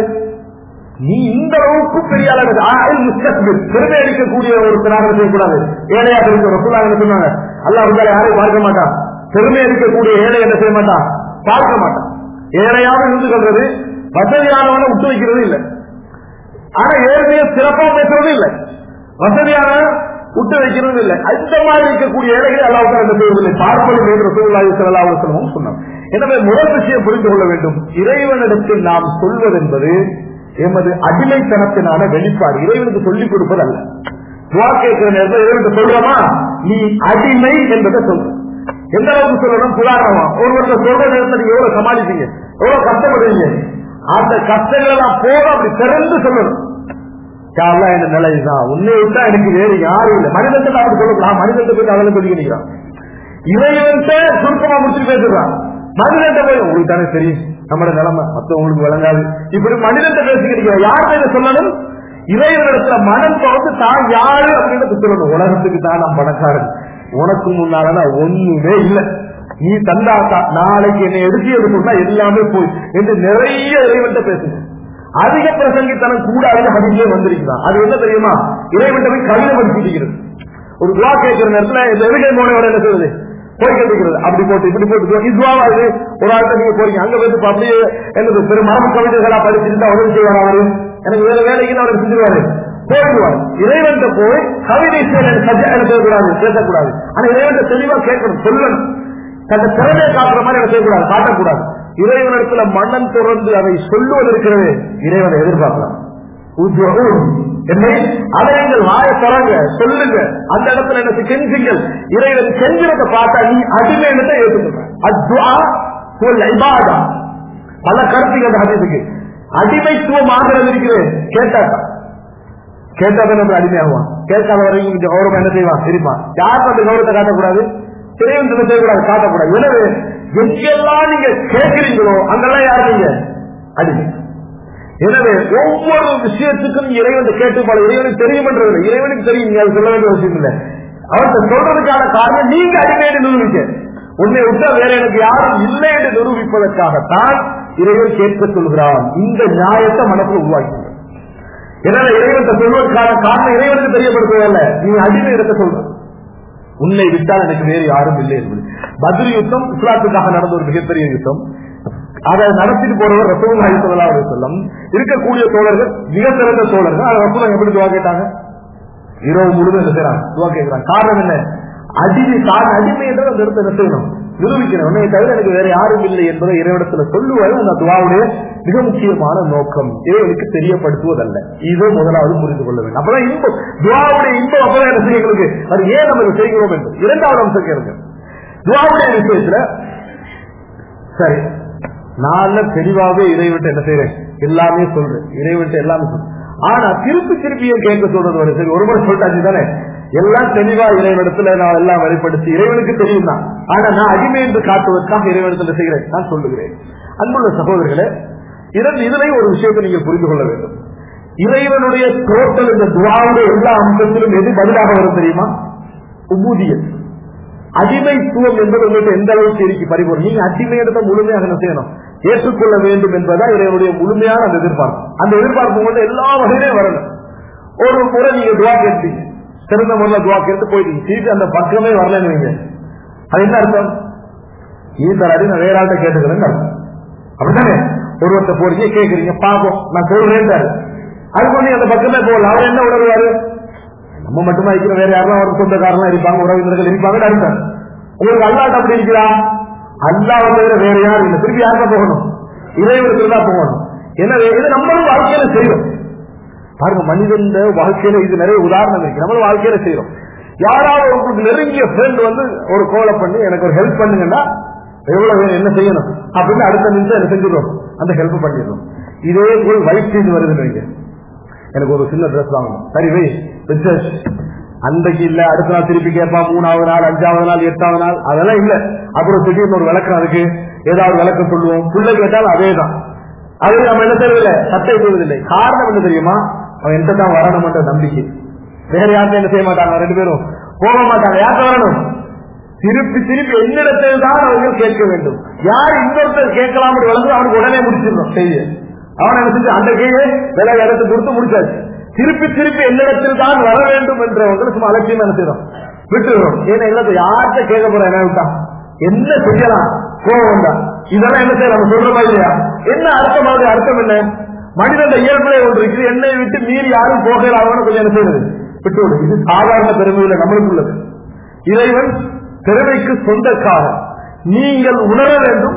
நீ இந்த அளவுக்கு பெரிய அளவு பெருமை அடிக்கக்கூடிய ஒரு திராகம் செய்யக்கூடாது ஏழையா இருக்கிற சொல்லாங்க சொன்னாங்க அல்லா இருந்தாலும் யாரையும் பார்க்க மாட்டான் பெருமை அடிக்கக்கூடிய ஏழை என்ன செய்ய மாட்டான் பார்க்க மாட்டான் ஏழையாக இருந்து கொள்றது வசதியானவனை விட்டு வைக்கிறது இல்லை ஆனா ஏழ்மையை சிறப்பா பேசுறது இல்லை வசதியான விட்டு வைக்கிறது இல்லை அந்த மாதிரி இருக்கக்கூடிய ஏழைகளை அல்லாவுக்கு என்ன செய்வதில்லை பார்ப்பது என்று சூழ்நிலை செல்லலாம் சொன்னோம் எனவே முதல் விஷயம் புரிந்து கொள்ள வேண்டும் இறைவனிடத்தில் நாம் சொல்வது என்பது எமது அடிமைத்தனத்தினான வெளிப்பாடு இறைவனுக்கு சொல்லிக் கொடுப்பது அல்ல துவா கேட்கிற நேரத்தில் இறைவனுக்கு சொல்றோமா நீ அடிமை என்பதை சொல்ற எந்த அளவுக்கு சொல்லணும் உதாரணமா ஒருவருக்கு சொல்ற நேரத்தில் நீங்க எவ்வளவு சமாளிப்பீங்க எவ்வளவு கஷ்டப்படுவீங்க அந்த கஷ்டங்களை நான் போக அப்படி திறந்து சொல்லணும் யாரெல்லாம் என்ன நிலை இதுதான் உன்னை விட்டா எனக்கு வேறு யாரும் இல்லை மனிதத்தை அப்படி சொல்லலாம் மனிதத்தை போய் அவளை சொல்லி நினைக்கிறான் இறைவன்ட்ட சுருக்கமா முடிச்சுட்டு பேசுறான் மனிதன்ட்ட போய் உங்களுக்கு தானே தெரியும் நம்மளோட நிலைமை மத்தவங்களுக்கு விளங்காது இப்படி மனிதன்ட்ட பேசிக்கிறீங்க யார் இதை சொல்லணும் இறைவனிடத்துல மனம் தோந்து தான் யாரு அப்படின்னு சொல்லணும் உலகத்துக்கு தான் நான் பணக்காரன் உனக்கு முன்னால நான் ஒண்ணுமே இல்லை நீ தந்தாத்தா நாளைக்கு என்னை எடுத்து எடுக்கணும்னா எல்லாமே போய் என்று நிறைய இறைவன்ட்ட பேசுங்க அதிக பிரசங்கித்தனம் கூடாது அதிலே வந்திருக்கிறான் அது என்ன தெரியுமா இறைவன்ட்ட போய் கவிதை படிச்சுக்கிறது ஒரு துவா கேட்கிற நேரத்துல இந்த எதுகை மோனையோட என்ன சொல்றது போய் கேட்டுக்கிறது அப்படி போட்டு இப்படி போட்டு இதுவாவது ஒரு ஆள்கிட்ட நீங்க போறீங்க அங்க போயிட்டு இப்ப அப்படியே என்னது பெரும் மரபு கவிதைகளா படிச்சுட்டு உதவி செய்வார் அவரு எனக்கு வேற வேலைக்கு அவர் செஞ்சுருவாரு போயிடுவார் இறைவன் போய் கவிதை பேசக்கூடாது பேசக்கூடாது ஆனா இறைவன் தெளிவா கேட்கணும் சொல்லணும் தன்னை திறமையை காட்டுற மாதிரி என்ன செய்யக்கூடாது காட்டக்கூடாது இறைவனிடத்துல மன்னன் தொடர்ந்து அதை சொல்லுவது இருக்கிறது இறைவனை எதிர்பார்க்கலாம் என்னை அதை நீங்கள் வாய தரங்க சொல்லுங்க அந்த இடத்துல எனக்கு கெஞ்சுங்கள் இறைவன் கெஞ்சிறத பார்த்தா நீ அடிமைன்னு ஏற்றுக்க அத்வா இபாதா பல கருத்துங்க அந்த ஹதீஸுக்கு அடிமைத்துவம் ஆகிறது இருக்கிறது கேட்டாக்கா கேட்டாதான் நம்ம அடிமையாகுவான் கேட்காத வரைக்கும் கொஞ்சம் கௌரவம் என்ன செய்வான் இருப்பான் யாருக்கு அந்த கௌரவத்தை காட்டக்கூடாது திரையும் செய்யக்கூடாது காட்டக்கூடாது எனவே எங்கெல்லாம் நீங்க கேட்கிறீங்களோ அங்கெல்லாம் யார் நீங்க அடிமை எனவே ஒவ்வொரு விஷயத்துக்கும் இறைவன் கேட்டு பல இறைவனுக்கு தெரியும் என்றதில்லை இறைவனுக்கு தெரியும் நீங்க அது சொல்ல வேண்டிய அவசியம் இல்லை அவர்கிட்ட சொல்றதுக்கான காரணம் நீங்க அடிமையை நிரூபிக்க உன்னை விட்டா வேற எனக்கு யாரும் இல்லை என்று நிரூபிப்பதற்காகத்தான் இறைவன் கேட்க சொல்கிறான் இந்த நியாயத்தை மனசுல உருவாக்கி எனவே இறைவன் சொல்வதற்கான காரணம் இறைவனுக்கு தெரியப்படுத்துவதல்ல நீ அடிமை இடத்த சொல்ற உன்னை விட்டால் எனக்கு வேறு யாரும் இல்லை என்பது பத்ரி யுத்தம் இஸ்லாத்துக்காக நடந்த ஒரு மிகப்பெரிய யுத்தம் அதை நடத்திட்டு போறவர் ரசூல் சொல்லா சொல்லம் இருக்கக்கூடிய தோழர்கள் மிக சிறந்த தோழர்கள் அதை ரசூலம் எப்படி துவா கேட்டாங்க இரவு முழுவதும் என்ன செய்யறாங்க துவா கேட்கிறாங்க காரணம் என்ன அடிமை தான் அடிமையை அந்த இடத்தை என்ன செய்யணும் நிரூபிக்கணும் உன்னை தவிர எனக்கு வேற யாரும் இல்லை என்பதை இறைவனத்துல சொல்லுவது அந்த துவாவுடைய மிக முக்கியமான நோக்கம் இறைவனுக்கு தெரியப்படுத்துவதல்ல இதை முதலாவது புரிந்து கொள்ள வேண்டும் அப்பதான் இன்பம் துவாவுடைய இன்பம் அப்பதான் என்ன செய்ய எங்களுக்கு அது ஏன் நம்ம இதை செய்கிறோம் என்று இரண்டாவது அம்சம் கேளுங்க துவாவுடைய விஷயத்துல சரி நான் தெளிவாகவே இறைவன்ட்டு என்ன செய்யறேன் எல்லாமே சொல்றேன் இறைவன்ட்டு எல்லாமே சொல்றேன் ஆனா திருப்பி திருப்பியே கேட்க சொல்றது வரும் சரி ஒரு முறை சொல்லிட்டாச்சு தானே எல்லாம் தெளிவா இறைவனத்துல நான் எல்லாம் வெளிப்படுத்தி இறைவனுக்கு தெரியும் தான் ஆனா நான் அடிமை என்று காட்டுவதற்காக இறைவனத்துல செய்கிறேன் நான் சொல்லுகிறேன் அன்புள்ள சகோதரர்களே இரண்டு இதுலயும் ஒரு விஷயத்தை நீங்க புரிந்து கொள்ள வேண்டும் இறைவனுடைய டோட்டல் இந்த துவாவுடைய எல்லா அம்சத்திலும் எது பதிலாக வரும் தெரியுமா உபூதியல் அடிமைத்துவம் என்பது உங்களுக்கு எந்த அளவுக்கு இருக்கு பரிபூர்ணம் நீங்க அடிமையிடத்தை முழுமையாக என்ன செய்யணும் ஏற்றுக்கொள்ள வேண்டும் என்பதா இறைவனுடைய முழுமையான அந்த எதிர்பார்ப்பு அந்த எதிர்பார்ப்பு வந்து எல்லா வகையிலே வரணும் ஒரு முறை நீங்க துவா கேட்டீங்க சிறந்த முறையில் துவா கேட்டு போயிட்டீங்க திருப்பி அந்த பக்கமே வரலன்னு வைங்க அது என்ன அர்த்தம் ஈத்தராடி நான் வேற ஆள்கிட்ட கேட்டுக்கிறேன்னு அர்த்தம் அப்படித்தானே ஒருவர்கிட்ட போறீங்க கேட்கறீங்க பாப்போம் நான் சொல்றேன் அதுக்கு நீ அந்த பக்கமே போகல அவர் என்ன உணர்வாரு நம்ம மட்டுமா இருக்கிற வேற யாரும் ஒரு சொந்தக்காரலாம் இருப்பாங்க உறவினர்கள் இருப்பாங்க அர்த்தம் உங்களுக்கு அல்லாட்ட அப்படி இருக்கிறா அல்லாவை தவிர வேற யாரும் இல்லை திருப்பி யாருக்கா போகணும் இறைவனுக்கு தான் போகணும் எனவே இது நம்மளும் வாழ்க்கையில செய்யறோம் பாருங்க மனிதன் வாழ்க்கையில இது நிறைய உதாரணம் இருக்கு நம்மளும் வாழ்க்கையில செய்யறோம் யாராவது உங்களுக்கு நெருங்கிய ஃப்ரெண்ட் வந்து ஒரு கோலை பண்ணி எனக்கு ஒரு ஹெல்ப் பண்ணுங்கன்னா எவ்வளவு வேணும் என்ன செய்யணும் அப்படின்னு அடுத்த நிமிஷம் என்ன செஞ்சிடும் அந்த ஹெல்ப் பண்ணிடுறோம் இதே போல் வயிற்று வருதுன்னு வைங்க எனக்கு ஒரு சின்ன ட்ரெஸ் வாங்கணும் சரி வை ரிசர்ச் அன்றைக்கு இல்ல அடுத்த நாள் திருப்பி கேட்பான் மூணாவது நாள் அஞ்சாவது நாள் எட்டாவது நாள் அதெல்லாம் இல்ல அப்புறம் திடீர்னு ஒரு விளக்கம் அதுக்கு ஏதாவது விளக்கம் சொல்லுவோம் பிள்ளை கேட்டாலும் அதே தான் அது நம்ம என்ன செய்வதில்லை சட்டை செய்வதில்லை காரணம் என்ன தெரியுமா அவன் எந்த தான் வரணும்ன்ற நம்பிக்கை வேற யாருக்கும் என்ன செய்ய மாட்டாங்க ரெண்டு பேரும் போக மாட்டாங்க யார்கிட்ட வரணும் திருப்பி திருப்பி என்னிடத்தில் தான் அவர்கள் கேட்க வேண்டும் யார் இன்னொருத்தர் கேட்கலாம் வளர்ந்து அவனுக்கு உடனே முடிச்சிடணும் செய்ய அவன் என்ன செஞ்சு அந்த கையை விலை இடத்தை கொடுத்து முடிச்சாச்சு திருப்பி திருப்பி என்னிடத்தில் தான் வர வேண்டும் என்றவங்க சும்மா அலட்சியம் என்ன செய்யறோம் விட்டுறோம் ஏன்னா இல்லத்தை யார்கிட்ட கேட்க போற என்ன விட்டா என்ன செய்யலாம் கோபம் தான் இதெல்லாம் என்ன செய்யலாம் நம்ம சொல்ற மாதிரி இல்லையா என்ன அர்த்தம் மாதிரி அர்த்தம் என்ன மனிதன் இயல்புல ஒன்று இருக்குது என்னை விட்டு மீறி யாரும் போகலாம்னு கொஞ்சம் என்ன செய்யறது விட்டு விடு இது சாதாரண பெருமையில நம்மளுக்கு உள்ளது இறைவன் பெருமைக்கு சொந்தக்காரன் நீங்கள் உணர வேண்டும்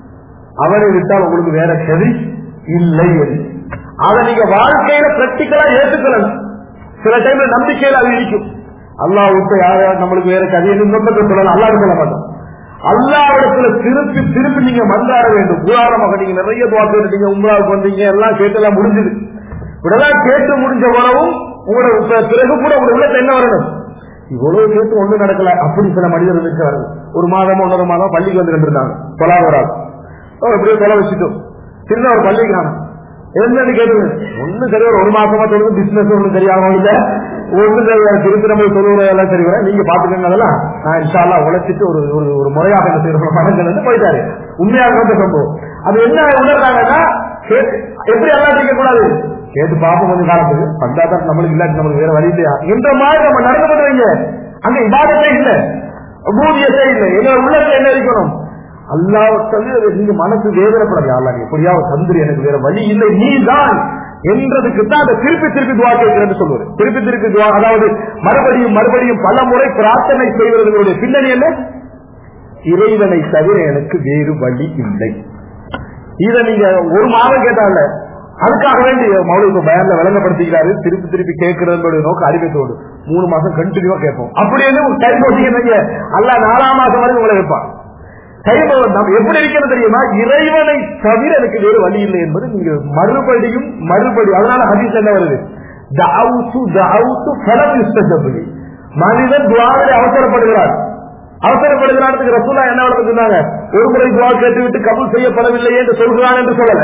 அவரை விட்டால் உங்களுக்கு வேற கதி இல்லை என்று அதை நீங்க வாழ்க்கையில பிராக்டிக்கலா ஏற்றுக்கணும் சில டைம்ல நம்பிக்கையில அது இருக்கும் அல்லா விட்டு யார் யார் நம்மளுக்கு வேற கதையை நோக்கத்தை சொல்லலாம் அல்லாது சொல்ல மாட்டோம் அல்லாவிடத்துல திருப்பி திருப்பி நீங்க மன்றாட வேண்டும் உதாரணமாக நீங்க நிறைய துவா கேட்டுட்டீங்க உங்களாவுக்கு வந்தீங்க எல்லாம் கேட்டெல்லாம் முடிஞ்சது இப்படிலாம் கேட்டு முடிஞ்ச உறவும் உங்களோட இப்ப பிறகு கூட உங்க உள்ளத்துல என்ன வரணும் இவ்வளவு கேட்டு ஒண்ணும் நடக்கல அப்படி சில மனிதர்கள் இருக்கிறார்கள் ஒரு மாதம் ஒன்றரை மாதம் பள்ளிக்கு வந்து இருந்தாங்க தொலாத ஒரு ஆள் அவர் எப்படியோ தொலை வச்சுட்டோம் திரும்ப ஒரு பள்ளிக்கு காணும் என்னன்னு கேட்டது ஒண்ணும் சரி ஒரு மாசமா சொல்லுது பிசினஸ் ஒண்ணும் தெரியாம இல்ல ஒண்ணும் தெரியாது திருப்பி நம்ம சொல்லுவது எல்லாம் சரி வர நீங்க பாத்துக்கங்க அதெல்லாம் நான் இன்ஷால்லா உழைச்சிட்டு ஒரு ஒரு ஒரு முறையாக என்ன செய்யறோம் பணங்கள் வந்து போயிட்டாரு உண்மையாக வந்த சம்பவம் அது என்ன உணர்றாங்கன்னா கேட்டு- எப்படி எல்லாம் கேட்க கூடாது கேட்டு பாப்போம் கொஞ்சம் காலத்துக்கு பந்தாதான் நம்மளுக்கு இல்லாட்டி நம்மளுக்கு வேற வழி இல்லையா என்ற மாதிரி நம்ம நடந்து பண்ணுவீங்க அங்க இபாதத்தே இல்ல ஊதியத்தே இல்லை எங்க உள்ளத்துல என்ன இருக்கணும் அல்லாஹ் தவிர நீங்க மனசு வேதனைப்படாது அல்லா நீ எப்படியாவது தந்துரு எனக்கு வேற வழி இல்லை நீ தான் என்றதுக்கு தான் அந்த திருப்பி திருப்பி துவா கேட்கிறது சொல்லுவது திருப்பி திருப்பி துவா அதாவது மறுபடியும் மறுபடியும் பல முறை பிரார்த்தனை செய்வதனுடைய பின்னணி என்ன இறைவனை தவிர எனக்கு வேறு வழி இல்லை இத நீங்க ஒரு மாதம் கேட்டால அதுக்காக வேண்டி மௌலிக பயன்ல விளங்கப்படுத்திக்கிறாரு திருப்பி திருப்பி கேட்கறதுடைய நோக்கம் அறிவித்தோடு மூணு மாசம் கண்டினியூவா கேட்போம் அப்படி என்ன டைம் போட்டீங்க அல்ல நாலாம் மாசம் வரைக்கும் உங்களை வைப்பான் டைம் நம்ம எப்படி இருக்கிறது தெரியுமா இறைவனை தவிர எனக்கு வேறு வழி இல்லை என்பது நீங்க மறுபடியும் மறுபடியும் அதனால ஹதீஸ் என்ன வருது தாவுத்து தாவுத்து பலம் இஷ்டப்படி மனிதன் துவாரை அவசரப்படுகிறார் அவசரப்படுகிறாருக்கு ரசூலா என்ன வளர்த்து சொன்னாங்க ஒரு முறை துவா கேட்டுவிட்டு கபூல் செய்யப்படவில்லை என்று சொல்கிறான் என்று சொல்லல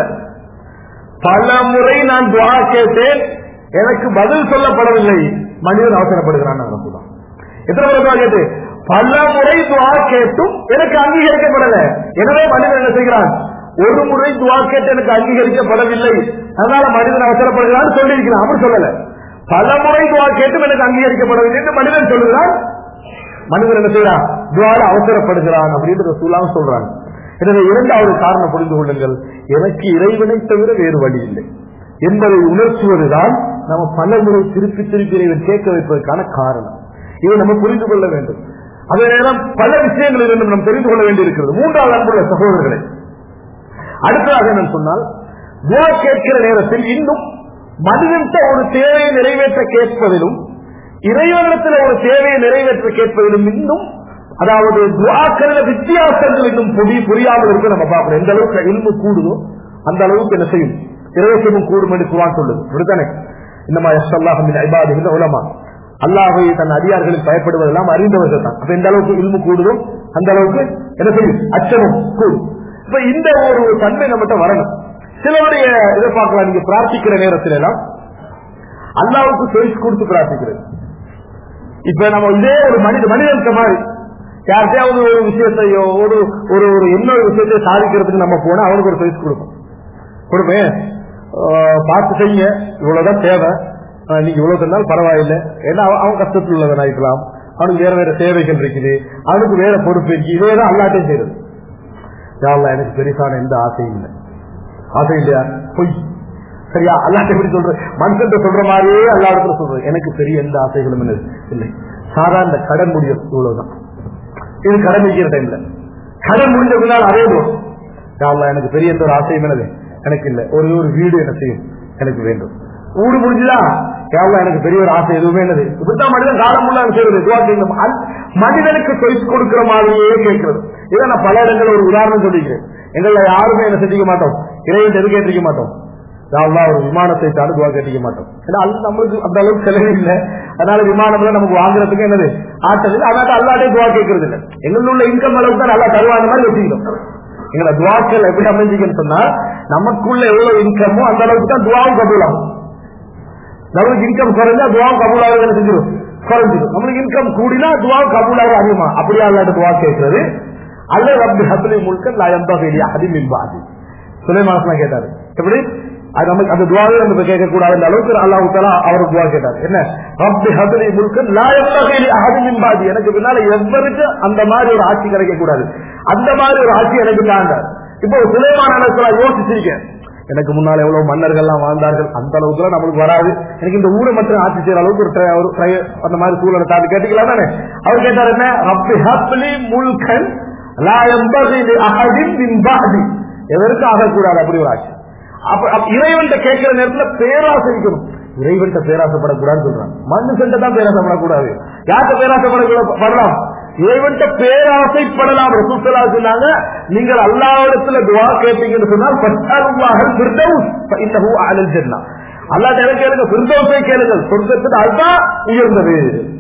பல முறை நான் துவா கேட்டேன் எனக்கு பதில் சொல்லப்படவில்லை மனிதன் அவசரப்படுகிறான் ரசூலா எத்தனை முறை துவா கேட்டு பல முறை துவா கேட்டும் எனக்கு அங்கீகரிக்கப்படல எனவே மனிதன் என்ன செய்கிறான் ஒரு முறை துவா கேட்டு எனக்கு அங்கீகரிக்கப்படவில்லை அதனால மனிதன் அவசரப்படுகிறான் சொல்லியிருக்கிறான் அப்படி சொல்லல பல முறை துவா கேட்டும் எனக்கு அங்கீகரிக்கப்படவில்லை என்று மனிதன் சொல்லுகிறான் மனிதன் என்ன செய்யறான் துவார அவசரப்படுகிறான் அப்படின்ற சூழலாம் சொல்றாங்க எனவே இரண்டாவது காரணம் புரிந்து கொள்ளுங்கள் எனக்கு இறைவனை தவிர வேறு வழி இல்லை என்பதை உணர்த்துவதுதான் நம்ம பல முறை திருப்பி திருப்பி இறைவன் கேட்க வைப்பதற்கான காரணம் இதை நம்ம புரிந்து கொள்ள வேண்டும் அதே நேரம் பல விஷயங்கள் இருந்தும் நாம் தெரிந்து கொள்ள வேண்டியிருக்கிறது மூன்றாவது அன்புள்ள சகோதரர்களை அடுத்ததாக என்ன சொன்னால் துவா கேட்கிற நேரத்தில் இன்னும் மனிதன்ட்ட ஒரு தேவையை நிறைவேற்ற கேட்பதிலும் இறைவனத்தில் ஒரு தேவையை நிறைவேற்ற கேட்பதிலும் இன்னும் அதாவது துவாக்கள வித்தியாசங்கள் இன்னும் புரி புரியாமல் இருக்க நம்ம பார்க்கிறோம் எந்த அளவுக்கு இல்மு கூடுதோ அந்த அளவுக்கு என்ன செய்யும் இறைவசமும் கூடும் என்று குரான் சொல்லுது அப்படித்தானே இந்த மாதிரி ஐபாதிகள் உலமா அல்லாஹை தன் அதிகாரிகளுக்கு பயப்படுவதெல்லாம் அறிந்தவர்கள் தான் அப்ப எந்த அளவுக்கு இல்மு கூடுதோ அந்த அளவுக்கு என்ன செய்யும் அச்சமும் கூடும் இப்ப இந்த ஒரு தன்மை நம்மகிட்ட வரணும் சிலருடைய இதை பார்க்கலாம் நீங்க பிரார்த்திக்கிற நேரத்துல எல்லாம் அல்லாவுக்கு சொல்லிச்சு கொடுத்து பிரார்த்திக்கிறது இப்ப நம்ம இதே ஒரு மனித மனிதனுக்கு மாதிரி யார்கிட்டயாவது ஒரு விஷயத்தையோ ஒரு ஒரு ஒரு என்ன ஒரு விஷயத்தை சாதிக்கிறதுக்கு நம்ம போனா அவனுக்கு ஒரு சொல்லிச்சு கொடுப்போம் கொடுப்பேன் ஆஹ் பார்த்து செய்யுங்க இவ்வளவுதான் தேவை ஆஹ் நீங்க இவ்வளவு தந்தால் பரவாயில்லை ஏன்னா அவன் அவன் கஷ்டத்தில் உள்ளவன் ஆயிக்கலாம் அவனுக்கு வேற வேற தேவைகள் இருக்குது அவனுக்கு வேற பொறுப்பு இருக்கு இதே தான் அல்லாட்டையும் செய்யறது யாழ்லா எனக்கு பெருசான எந்த ஆசையும் இல்லை ஆசை இல்லையா பொய் சரியா அல்லாட்ட எப்படி சொல்ற மனுஷன் சொல்ற மாதிரியே அல்லா இடத்துல சொல்றது எனக்கு பெரிய எந்த ஆசைகளும் இல்லை இல்லை சாதாரண கடன் முடியும் இவ்வளவுதான் இது கடன் வைக்கிற டைம்ல கடன் முடிஞ்ச பின்னால் அதே போதும் யாழ்லா எனக்கு பெரிய எந்த ஒரு ஆசையும் என்னது எனக்கு இல்லை ஒரே ஒரு வீடு என்ன செய்யும் எனக்கு வேண்டும் ஊடு முடிஞ்சுதா யாழ்லா எனக்கு பெரிய ஒரு ஆசை எதுவுமே என்னது இப்படித்தான் மனிதன் காலம் முள்ள செய்வது துவா செய்யணும். அல்- மனிதனுக்கு சொய்ஸ் கொடுக்கிற மாதிரியே கேட்கிறது இதை நான் பல இடங்கள் ஒரு உதாரணம் சொல்லிக்கிறேன் எங்களை யாருமே என்ன செஞ்சுக்க மாட்டோம் இறைவன் எது கேட்டிருக்க மாட்டோம் யாழ்லா ஒரு விமானத்தை தாண்டி துவா கேட்டிக்க மாட்டோம் ஏன்னா அது நம்மளுக்கு அந்த அளவுக்கு செலவு இல்லை அதனால விமானம்ல நமக்கு வாங்குறதுக்கு என்னது ஆற்றல் இல்லை அதனால அல்லாட்டே துவா கேட்கறது இல்லை எங்களுள்ள உள்ள இன்கம் அளவுக்கு தான் நல்லா தருவாங்க மாதிரி வச்சுக்கணும் எங்களை துவாக்கள் எப்படி அமைஞ்சிக்கன்னு சொன்னா நமக்குள்ள எவ்வளவு இன்கமோ அந்த அளவுக்கு தான் துவாவும் கபூலாகும் நம்மளுக்கு இன்கம் குறைஞ்சா துவாவும் கபூலாக செஞ்சிடும் குறைஞ்சிடும் நம்மளுக்கு இன்கம் கூடினா துவாவும் கபூலாக அதிகமா அப்படியா அல்லாட்ட துவா கேட்கறது அல்ல ரப்பி ஹசலி முழுக்க லயம்பகலி அதிமின்பாதி சுலைமாசலாம் கேட்டாரு எப்படி அது நமக்கு அந்த துவாவே நம்ம கேட்க கூடாது அளவுக்கு அல்லாஹு தலா அவர் துவா கேட்டார் என்ன ரப்பி ஹசலி முழுக்க லயம்பகலி அதிமின்பாதி எனக்கு பின்னால எவருக்கு அந்த மாதிரி ஒரு ஆட்சி கிடைக்க கூடாது அந்த மாதிரி ஒரு ஆட்சி எனக்கு தாண்டார் இப்போ சுலைமான யோசிச்சிருக்கேன் எனக்கு முன்னால் எவ்வளவு மன்னர்கள் எல்லாம் வாழ்ந்தார்கள் அந்த அளவுக்கு நம்மளுக்கு வராது எனக்கு இந்த ஊரை மட்டும் ஆட்சி செய்யற அளவுக்கு ஒரு try- ஒரு try- அந்த மாதிரி சூழலை தாண்டி கேட்டுக்கலாம் தானே அவர் கேட்டார் என்ன ரப்பி ஹப்லி முல்கன் லா யம்பகி லி அஹதின் மின் பஅதி எதற்கு ஆகக்கூடாது அப்படி ஒரு ஆட்சி அப்ப அப்ப இறைவன்ட்ட கேட்கிற நேரத்துல பேராசை இருக்கணும் இறைவன்ட்ட பேராசைப்படக்கூடாதுன்னு சொல்றான் மனுஷன்ட்ட தான் பேராசைப்படக்கூடாது யார்கிட்ட பேராசைப்படக்கூடாது படலாம் இறைவன்ட்ட பேராசைப்படலாம் ரசூசலா சொன்னாங்க நீங்கள் அல்லாவிடத்துல துவா கேட்டீங்கன்னு சொன்னால் பத்தாருமாக பிர்தவுஸ் இன்னஹு அலல் ஜன்னா அல்லாஹ் எனக்கு கேளுங்க பிர்தவுஸை கேளுங்கள் சொர்க்கத்தில் அதுதான் உயர்ந்தது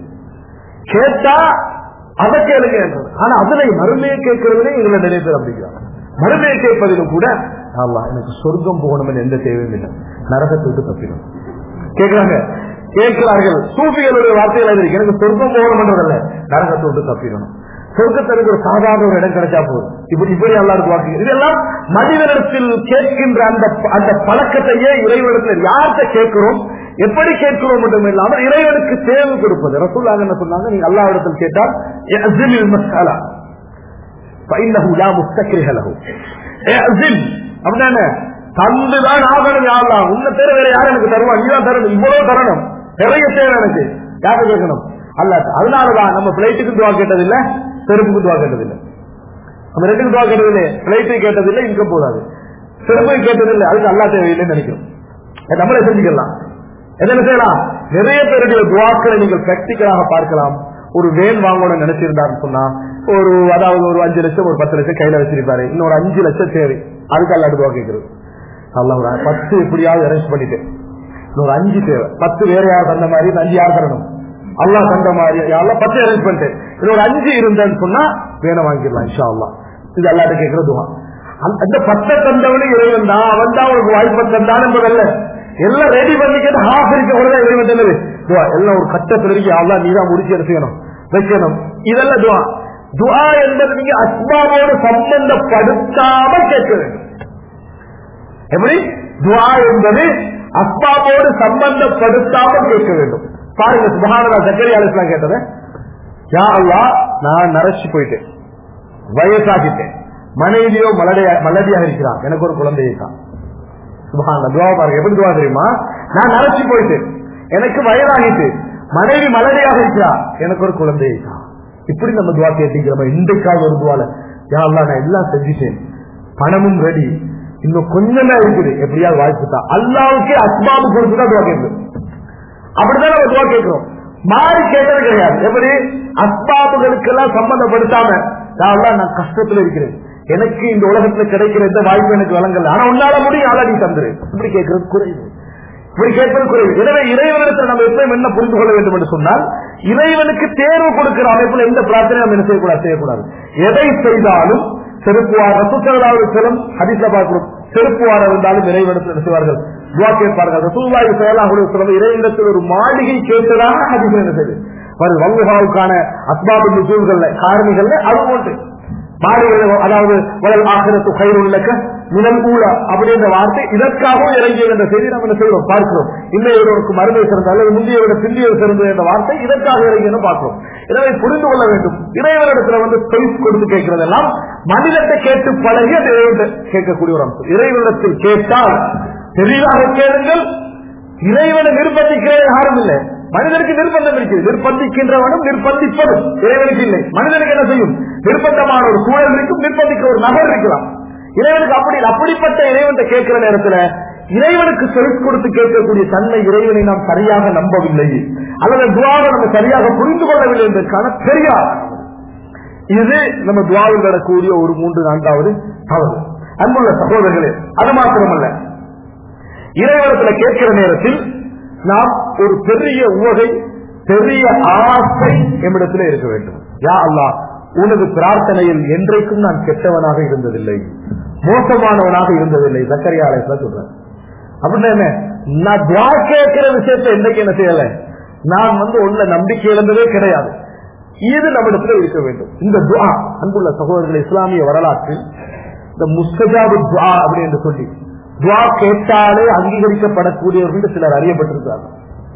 கேட்டா அதை கேளுங்க என்றது. ஆனா அதுல மறுமையை கேட்கறதுலே எங்களை நிறைய பேர் அப்படிங்கிறாங்க மறுமையை கேட்பதிலும் கூட ஆமா எனக்கு சொர்க்கம் போகணும்னு எந்த தேவையும் இல்லை நரகத்தை விட்டு தப்பிடும் கேட்கிறாங்க கேட்கிறார்கள் சூஃபிகளுடைய வார்த்தைகள் இருக்கு எனக்கு சொர்க்கம் போகணும்ன்றதல்ல நரகத்தை விட்டு தப்பிடணும் சொர்க்கத்திற்கு ஒரு சாதாரண ஒரு இடம் கிடைச்சா போதும் இப்படி இப்படி எல்லாருக்கும் வாக்கு இதெல்லாம் மனிதனிடத்தில் கேட்கின்ற அந்த அந்த பழக்கத்தையே இறைவனத்தில் யார்கிட்ட கேட்கிறோம் எப்படி கேட்கிறோம் மட்டும் இல்லாமல் இறைவனுக்கு தேவை கொடுப்பது ரசூல்லாங்க என்ன சொன்னாங்க நீங்க அல்லா இடத்தில் கேட்டால் "இஅ்ஸில் மஸ்அலா ஃபஇன்னஹு லா முஸ்தக்ரிஹ லஹு." இஅ்ஸில் அப்படிதானே தந்துதான் ஆகணும் யாரெல்லாம் உன்னை தேர வேற யாரும் எனக்கு தருவா நீதான் தரணும் இவ்வளவு தரணும் நிறைய தேவை எனக்கு யாருக்கு கேட்கணும் அல்ல அதனாலதான் நம்ம பிளைட்டுக்கு துவா கேட்டதில்லை செருப்புக்கு துவா கேட்டதில்லை நம்ம ரெண்டுக்கு துவா கேட்டதில்லை பிளைட்டு கேட்டதில்லை இங்க போதாது செருப்பு கேட்டதில்லை அதுக்கு அல்லா தேவையில்லைன்னு நினைக்கிறோம் அதை நம்மளே செஞ்சுக்கலாம் என்ன செய்யலாம் நிறைய பேருடைய துவாக்களை நீங்கள் பிராக்டிக்கலாக பார்க்கலாம் ஒரு வேன் வாங்கணும்னு நினைச்சிருந்தாருன்னு சொன்னா ஒரு அதாவது ஒரு அஞ்சு லட்சம் ஒரு பத்து லட்சம் கையில வச்சிருப்பாரு இன்னொரு அஞ்சு லட்சம் தேவை அதுக்கு அல்லாட்டு துவா கேட்கிறது அல்லாஹ் ஒரு பத்து எப்படியாவது அரேஞ்ச் பண்ணிட்டு இன்னொரு அஞ்சு தேவை பத்து வேற யார் தந்த மாதிரி இந்த அஞ்சு யார் தரணும் அல்லாஹ் தந்த மாதிரி யாரெல்லாம் பத்து அரேஞ்ச் பண்ணிட்டு இன்னொரு அஞ்சு இருந்தேன்னு சொன்னா வேணை வாங்கிடலாம் இன்ஷா அல்லாஹ் இது அல்லாட்ட கேட்கிற துவா அந்த- அந்த பத்தை தந்தவனு இறைவன் தான் அவன் தான் உனக்கு வாய்ப்பு தந்தான் என்பதல்ல எல்லாம் ரெடி பண்ணிக்கிட்டு ஹாஃப் இருக்க கூட இறைவன் தந்தது துவா எல்லாம் ஒரு கட்டத்தில் இருக்கு அல்லா நீ தான் முடிச்சு என்ன செய்யணும் வைக்கணும் இதெல்லாம் துவா துவா என்பது நீங்க அஸ்மாவோடு சம்பந்தப்படுத்தாமல் கேட்க வேண்டும் எப்படி துவா என்பது அஸ்பாபோடு சம்பந்தப்படுத்தாமல் கேட்க வேண்டும் பாருங்க சுபஹானல்லா ஜக்கரியா அலிஸ்லாம் கேட்டது யா அல்லாஹ் நான் நரசி போயிட்டேன் வயசாகிட்டேன் மனைவியோ மலடியா மலடியாக இருக்கிறான் எனக்கு ஒரு குழந்தை இருக்கான் சுபஹானல்லா துவா பாருங்க எப்படி துவா தெரியுமா நான் நரசி போயிட்டேன் எனக்கு வயதாகிட்டு மனைவி மலடியாக இருக்கிறா எனக்கு ஒரு குழந்தை இருக்கான் இப்படி நம்ம துவா கேட்டீங்க இன்றைக்காவது ஒரு துவால யா அல்லாஹ் நான் எல்லாம் செஞ்சுட்டேன் பணமும் ரெடி இன்னும் கொஞ்சமே இருக்குது எப்படியாவது வாய்ப்பு தான் அல்லாவுக்கே அஸ்மாபு கொடுத்துதான் துவா கேட்குது அப்படிதான் நம்ம துவா கேட்கிறோம் மாறி கேட்டது கிடையாது எப்படி அஸ்பாபுகளுக்கு எல்லாம் சம்பந்தப்படுத்தாம யா அல்லாஹ் நான் கஷ்டத்துல இருக்கிறேன் எனக்கு இந்த உலகத்துல கிடைக்கிற எந்த வாய்ப்பு எனக்கு வழங்கல ஆனா உன்னால முடியும் ஆளா நீ தந்துரு இப்படி கேட்கறது குறைவு இப்படி கேட்பது குறைவு எனவே இறைவனிடத்தில் நம்ம எப்பயும் என்ன புரிந்து கொள்ள வேண்டும் என்று சொன்னால் இறைவனுக்கு தேர்வு கொடுக்கிற அமைப்புல எந்த பிரார்த்தனை நம்ம என்ன செய்யக்கூடாது செய்யக்கூடாது எதை செய்தாலும் செருப்புவார் ரசூசலாவது செல்லும் ஹதீஸ்ல பார்க்கிறோம் செருப்புவார் இருந்தாலும் இறைவனத்தில் என்ன செய்வார்கள் துவா கேட்பார்கள் ரசூல்லாய் செயலாக சொல்லும் இறைவனத்தில் ஒரு மாளிகை கேட்டதாக ஹதீஸ் என்ன செய்யுது வருது வங்குகாவுக்கான அஸ்பாபு நுசூல்கள்ல காரணிகள்ல அது ஒன்று மாடுகள் அதாவது வளல் ஆகிரத்து கயிறுள்ளக்க மினல் ஊழா அப்படின்ற வார்த்தை இதற்காகவும் இறங்கியது என்ற செய்தி நம்ம என்ன செய்கிறோம் பார்க்கிறோம் இன்னொருவருக்கு மறுமை சிறந்த அல்லது முந்தையவரோட பிந்தியவர் சிறந்தது என்ற வார்த்தை இதற்காக இறங்கியது பார்க்கிறோம் எனவே புரிந்து கொள்ள வேண்டும் இறைவனிடத்துல வந்து தொழில் கொடுத்து கேட்கிறதெல்லாம் மனிதத்தை கேட்டு பழகி அந்த இறைவன் கேட்கக்கூடிய ஒரு அம்சம் இறைவனிடத்தில் கேட்டால் தெளிவாக கேளுங்கள் இறைவனை நிர்பந்திக்கிறது யாரும் இல்லை மனிதனுக்கு நிர்பந்தம் இருக்குது நிர்பந்திக்கின்றவனும் நிர்பந்திப்பதும் இறைவனுக்கு இல்லை மனிதனுக்கு என்ன செய்யும் நிர்பந்தமான ஒரு சூழல் இருக்கும் நிர்பந்திக்க ஒரு நபர் இருக்கலாம் இறைவனுக்கு அப்படி இல்லை. அப்படிப்பட்ட இறைவன் கேட்கிற நேரத்துல இறைவனுக்கு சொல்லிக் கொடுத்து கேட்கக்கூடிய தன்மை இறைவனை நாம் சரியாக நம்பவில்லை அல்லது துவாவை நம்ம சரியாக புரிந்து கொள்ளவில்லை என்பதற்கான பெரியார் இது நம்ம துவாவில் வரக்கூடிய ஒரு மூன்று நான்காவது தவறு அன்புள்ள சகோதரர்களே அது மாத்திரமல்ல இறைவனத்துல கேட்கிற நேரத்தில் நாம் ஒரு பெரிய உவகை பெரிய ஆசை எம்மிடத்தில் இருக்க வேண்டும் யா அல்லாஹ் உனது பிரார்த்தனையில் என்றைக்கும் நான் கெட்டவனாக இருந்ததில்லை மோசமானவனாக இருந்ததில்லை சக்கரியாலை சொல்றேன் அப்படின்னா என்ன நான் துவா கேட்கிற விஷயத்தை என்னைக்கு என்ன செய்யல நான் வந்து உள்ள நம்பிக்கை இழந்ததே கிடையாது இது நம்மிடத்தில் இருக்க வேண்டும் இந்த துவா அன்புள்ள சகோதரர்கள் இஸ்லாமிய வரலாற்றில் இந்த முஸ்தஜாபு துவா அப்படி என்று சொல்லி துவா கேட்டாலே அங்கீகரிக்கப்படக்கூடியவர்கள் என்று சிலர் அறியப்பட்டிருக்கிறார்கள்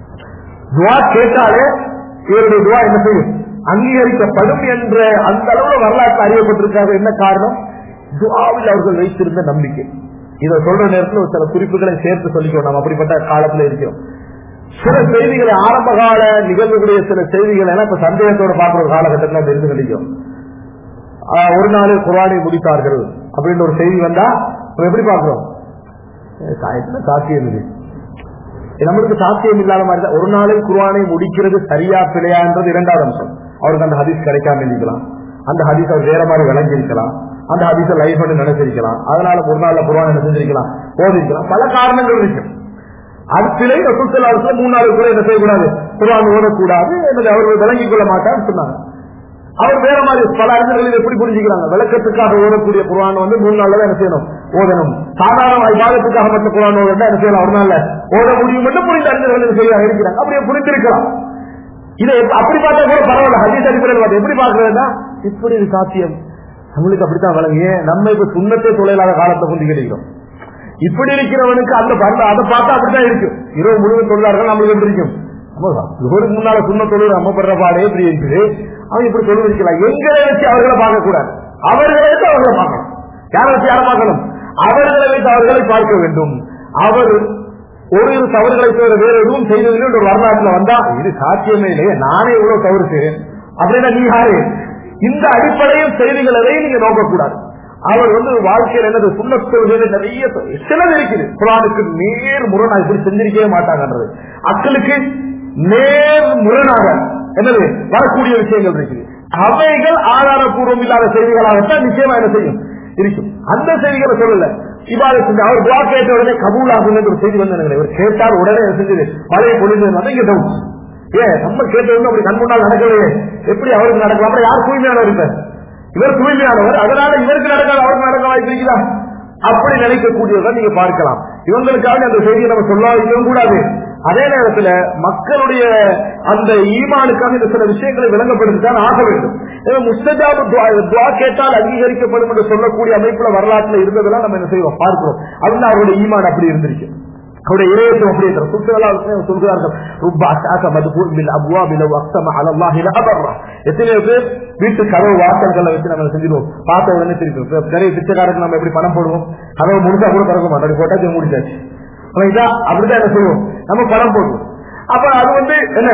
துவா கேட்டாலே இவருடைய துவா என்ன செய்யும் அங்கீகரிக்கப்படும் என்ற அந்த அளவுல வரலாற்று அறியப்பட்டிருக்காங்க என்ன காரணம் துவாவில் அவர்கள் வைத்திருந்த நம்பிக்கை இதை சொல்ற நேரத்தில் ஒரு சில குறிப்புகளை சேர்த்து சொல்லிக்கோ நாம் அப்படிப்பட்ட காலத்துல இருக்கிறோம் சில செய்திகளை ஆரம்ப கால நிகழ்வுடைய சில செய்திகள் எல்லாம் இப்ப சந்தேகத்தோட பார்க்கிற ஒரு காலகட்டத்தில் நம்ம இருந்து கிடைக்கும் ஆஹ் ஒரு நாள் குரானை முடித்தார்கள் அப்படின்ற ஒரு செய்தி வந்தா நம்ம எப்படி பாக்குறோம் சாயத்துல சாத்தியம் இது இது நம்மளுக்கு சாத்தியம் இல்லாத மாதிரி தான் ஒரு நாளில் குர்ஆனை முடிக்கிறது சரியா பிழையான்றது இரண்டாவது அம்சம் அவருக்கு அந்த ஹதீஸ் கிடைக்காம இருக்கலாம் அந்த ஹதீஸ் அவர் வேற மாதிரி விளங்கி இருக்கலாம் அந்த ஹதீஸை லைஃப் பண்ணி நினைச்சிருக்கலாம் அதனால ஒரு நாள்ல குரான் என்ன செஞ்சிருக்கலாம் ஓதிருக்கலாம் பல காரணங்கள் இருக்கு அடுத்திலே ரசூசல்லாத்துல மூணு நாள் கூட என்ன செய்யக்கூடாது குரான் ஓதக்கூடாது என்பதை அவர் விளங்கிக் கொள்ள மாட்டான்னு சொன்னாங்க அவர் வேற மாதிரி பல அறிஞர்கள் இதை எப்படி புரிஞ்சுக்கிறாங்க விளக்கத்துக்காக ஓதக்கூடிய குரான் வந்து மூணு நாள்ல தான் என்ன செய்யணும் ஓதணும் சாதாரண விவாதத்துக்காக மட்டும் குரான் ஓதா என்ன செய்யலாம் ஒரு நாள்ல ஓத முடியும் மட்டும் புரிந்த அறிஞர்கள் இதை செய்ய இருக்கிறாங்க அப்படியே புரிந்திருக்கலாம் இதை எப்ப- அப்படி பார்த்தா கூட பரவாயில்ல ஹதீஸ் அடிப்படையில் பார்த்தா எப்படி பாக்குறதுன்னா இப்படி இது சாத்தியம் நம்மளுக்கு அப்படித்தான் வழங்கிய நம்ம இப்ப சுண்ணத்தை தொழிலாத காலத்தை கொண்டு கிடைக்கிறோம் இப்படி இருக்கிறவனுக்கு அந்த பண்ட அதை பார்த்தா அப்படித்தான் இருக்கும் இரவு முழுவதும் தொழிலாளர்கள் நம்மளுக்கு எப்படி இருக்கும் இவருக்கு முன்னால சுண்ண தொழில் நம்ம படுற பாடே இப்படி இருக்குது அவன் இப்படி தொழில் இருக்கலாம் எங்களை வச்சு அவர்களை பார்க்க கூடாது அவர்களை வச்சு அவர்களை பார்க்கணும் யாரை வச்சு யாரை பார்க்கணும் அவர்களை வைத்து அவர்களை பார்க்க வேண்டும் அவர் ஒரு இரு தவறுகளை தவிர வேற எதுவும் செய்ததில்லை ஒரு வரலாற்றுல வந்தா இது சாத்தியமே இல்லையே நானே இவ்வளவு தவறு செய்றேன் அப்படின்னா நீ யாரு இந்த அடிப்படையில் செய்திகளை நீங்க நோக்கக்கூடாது அவர் வந்து வாழ்க்கையில் என்னது சுண்ணத்தொழில நிறைய சிலது இருக்குது குரானுக்கு நேர் முரணா இப்படி செஞ்சிருக்கவே மாட்டாங்கன்றது அக்களுக்கு நேர் முரணாக என்னது வரக்கூடிய விஷயங்கள் இருக்குது அவைகள் ஆதாரபூர்வம் இல்லாத செய்திகளாகத்தான் நிச்சயமா என்ன செய்யும் இருக்கும் அந்த செய்திகளை சொல்லல இவ்வாறு செஞ்சு அவர் துவா கேட்ட உடனே கபூல் ஆகும் ஒரு செய்தி வந்து எனக்கு இவர் கேட்டார் உடனே என்ன செஞ்சது மழையை பொழிஞ்சது இங்க டவுட் ஏன் நம்ம கேட்டது அப்படி கண் முன்னால் நடக்கலையே எப்படி அவருக்கு நடக்கலாம் அப்புறம் யார் தூய்மையானவர் இருப்பார் இவர் தூய்மையானவர் அதனால இவருக்கு நடக்காது அவருக்கு நடக்க வாய்ப்பு இருக்குதா அப்படி நினைக்கக்கூடியவர்கள் நீங்க பார்க்கலாம் இவங்களுக்காக அந்த செய்தியை நம்ம சொல்லாதிக்கவும் கூடாது அதே நேரத்துல மக்களுடைய அந்த ஈமானுக்காக இந்த சில விஷயங்களை விளங்கப்படுத்திதான் ஆக வேண்டும் ஏன்னா முஸ்தஜாபு துவா துவா கேட்டால் அங்கீகரிக்கப்படும் என்று சொல்லக்கூடிய அமைப்புல வரலாற்றுல இருந்ததெல்லாம் நம்ம என்ன செய்வோம் பார்க்கிறோம் அதுல அவருடைய ஈமான் அப்படி இருந்திருக்கு அவருடைய இறையத்துவம் அப்படி இருக்கிற சுற்றுலா சொல்கிறார்கள் ரொம்ப அசாக மதுபூர் பில் அபுவா பில் அக்தம அலல்லாஹி அபர்ரா எத்தனையோ பேர் வீட்டு கதவு வாசல்களை வச்சு நம்ம செஞ்சிருவோம் பார்த்த உடனே திருப்பி நிறைய பிச்சைக்காரருக்கு நம்ம எப்படி பணம் போடுவோம் கதவு முடிஞ்சா கூட திறக்க மாட்டோம் போட்டா முடிச்சாச்சு ரைட்டா? அப்படிதான் என்ன செய்வோம் நம்ம பணம் போடுவோம் அப்ப அது வந்து என்ன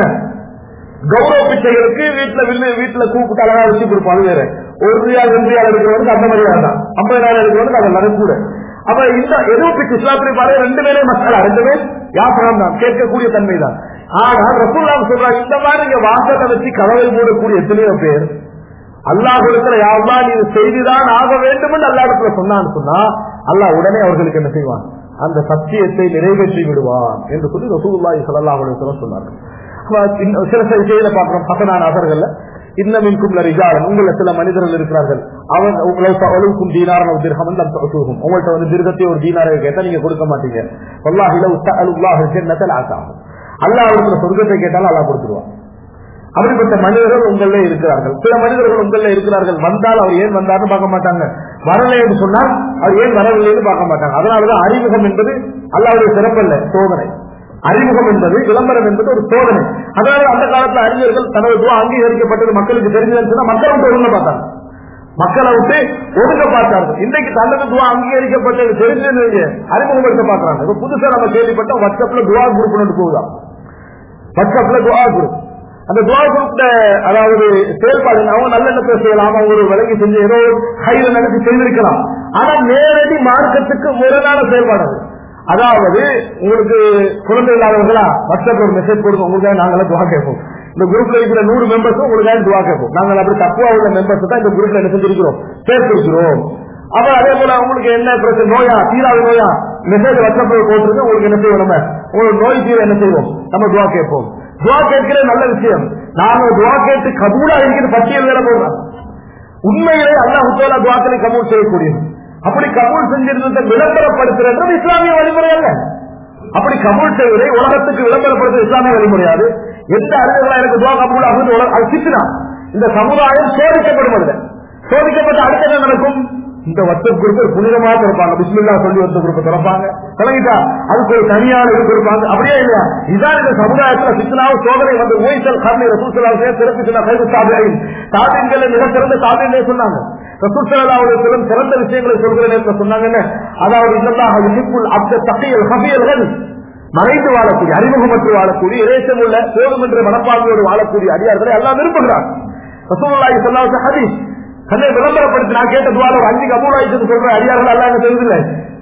கௌரவ பிச்சைகளுக்கு வீட்டுல வில்லு வீட்டுல கூப்பிட்டு அழகா வச்சு கொடுப்பாங்க வேற ஒரு ரியால் ரெண்டு ரியால் எடுக்கிறவனுக்கு அந்த மாதிரி தான் ஐம்பது நாள் எடுக்கிறவனுக்கு அதெல்லாம் கூட அப்ப இந்த எதுவும் பிச்சு இஸ்லாத்திரை பாரு ரெண்டு பேரே மக்களா ரெண்டு பேர் யாத்திரம் தான் கேட்கக்கூடிய தன்மை தான் ஆனா ரசூல்லாம் சொல்றாங்க இந்த மாதிரி நீங்க வாசலை வச்சு கதவை மூடக்கூடிய எத்தனையோ பேர் அல்லாஹ் இடத்துல யாருமா நீ இது செய்துதான் ஆக வேண்டும் என்று அல்லா இடத்துல சொன்னான்னு சொன்னா அல்லாஹ் உடனே அவர்களுக்கு என்ன செய்வான் அந்த சத்தியத்தை நிறைவேற்றி விடுவான் என்று சொல்லி ரசூலுல்லாஹி ஸல்லல்லாஹு அலைஹி வஸல்லம் சொன்னார்கள் அப்ப இன்னும் சில சில செய்தியில பார்க்கிறோம் பத்தனான அவர்கள்ல இன்னமின்கும் ரிஜாலன் உங்கள சில மனிதர்கள் இருக்கிறார்கள் அவன் உங்களுக்கும் தீனாரன் திருகம் தூகும் உங்கள்கிட்ட வந்து திருகத்தை ஒரு தீனாரை கேட்டா நீங்க கொடுக்க மாட்டீங்க வல்லாஹில உத்தல்லாஹ் ஜன்னத்தல் ஆசாகும் அல்லாஹ் அவருக்கு சொர்க்கத்தை கேட்டாலும் அல்லாஹ் கொடுத்துருவான் அப்படிப்பட்ட மனிதர்கள் உங்களே இருக்கிறார்கள் சில மனிதர்கள் உங்களே இருக்கிறார்கள் வந்தால் அவர் ஏன் வந்தார்னு பார்க்க மாட்டாங்க வரலை என்று சொன்னால் அவர் ஏன் வரவில்லைன்னு பார்க்க மாட்டாங்க அதனாலதான் அறிமுகம் என்பது அல்லாவுடைய சிறப்பல்ல சோதனை அறிமுகம் என்பது விளம்பரம் என்பது ஒரு சோதனை அதனால அந்த காலத்துல அறிஞர்கள் தனது துவா அங்கீகரிக்கப்பட்டது மக்களுக்கு தெரிஞ்சதுன்னு சொன்னா மக்களை விட்டு ஒழுங்க பார்த்தாங்க மக்களை விட்டு ஒழுங்க பார்த்தார்கள் இன்றைக்கு தனது துவா அங்கீகரிக்கப்பட்டது தெரிஞ்சது அறிமுகப்படுத்த பார்க்கறாங்க இப்ப புதுசா நம்ம கேள்விப்பட்டோம் வாட்ஸ்அப்ல துவா குரூப் போகுதா வாட்ஸ்அப்ல துவா குரூப் அந்த துவா குரூப்ல அதாவது செயல்பாடு அவங்க நல்ல எண்ணத்தை செய்யலாம் அவங்க ஒரு விலகி செஞ்சு ஏதோ கையில நினைச்சு செய்திருக்கலாம் ஆனா நேரடி மார்க்கத்துக்கு முரணான செயல்பாடு அது அதாவது உங்களுக்கு குழந்தை இல்லாதவர்களா வாட்ஸ்அப்ல ஒரு மெசேஜ் கொடுங்க உங்களுக்காக நாங்களாம் துவா கேட்போம் இந்த குரூப்ல இருக்கிற நூறு மெம்பர்ஸும் உங்களுக்காக துவா கேட்போம் நாங்கள் அப்படி தப்புவா உள்ள மெம்பர்ஸ் தான் இந்த குரூப்ல என்ன செஞ்சிருக்கிறோம் சேர்த்திருக்கிறோம் அப்ப அதே போல உங்களுக்கு என்ன பிரச்சனை நோயா தீராத நோயா மெசேஜ் வாட்ஸ்அப்ல போட்டுருக்கு உங்களுக்கு என்ன செய்வோம் நம்ம உங்களுக்கு நோய் தீர என்ன செய்வோம் நம்ம துவா கேட்போம் துவா கேட்கிறது நல்ல விஷயம் நாங்க துவா கேட்டு கபூலா இருக்கிற பட்டியல் வேற போடுறோம் உண்மையிலே அல்லாஹ் உத்தோலா துவாக்களை கபூல் செய்யக்கூடியது அப்படி கபூல் செஞ்சிருந்ததை விளம்பரப்படுத்துறது இஸ்லாமிய வழிமுறை அல்ல அப்படி கபூல் செய்வதை உலகத்துக்கு விளம்பரப்படுத்த இஸ்லாமிய வழிமுறையாது எந்த அறிஞர்களா எனக்கு துவா கபூல் ஆகுது அது சித்தினா இந்த சமுதாயம் சோதிக்கப்படுவது சோதிக்கப்பட்ட அடுத்த என்ன நடக்கும் இந்த வட்சப் குரூப் ஒரு புனிதமாக இருப்பாங்க பிஸ்மில்லா சொல்லி வந்த குரூப் திறப்பாங்க தொடங்கிட்டா அதுக்கு ஒரு தனியான இது கொடுப்பாங்க அப்படியே இல்லையா இதான் இந்த சமுதாயத்துல சித்தனாவும் சோதனை வந்து ஓய்சல் கர்ணி ரசூசலாவுடைய சிறப்பு சொன்ன கைது சாபியின் சாபியங்களை மிக சிறந்த சாபியனே சொன்னாங்க ரசூசலாவுடைய சில சிறந்த விஷயங்களை சொல்கிற நேரத்தில் சொன்னாங்கன்னு அதாவது இதெல்லாம் இனிப்புள் அப்த தகையல் ஹபியல்கள் மறைந்து வாழக்கூடிய அறிமுகமற்று வாழக்கூடிய இறைச்சம் உள்ள போதும் என்ற மனப்பான்மையோடு வாழக்கூடிய அடியார்களை எல்லாம் விரும்புகிறார் ரசூலுல்லாஹி ஸல்லல்லாஹு ஹதீஸ் தன்னை விளம்பரப்படுத்தி நான் கேட்ட துவார ஒரு அஞ்சு கபூல் ஆயிடுச்சு சொல்ற அடியார்கள் எல்லாம் என்ன தெரியுதில்லை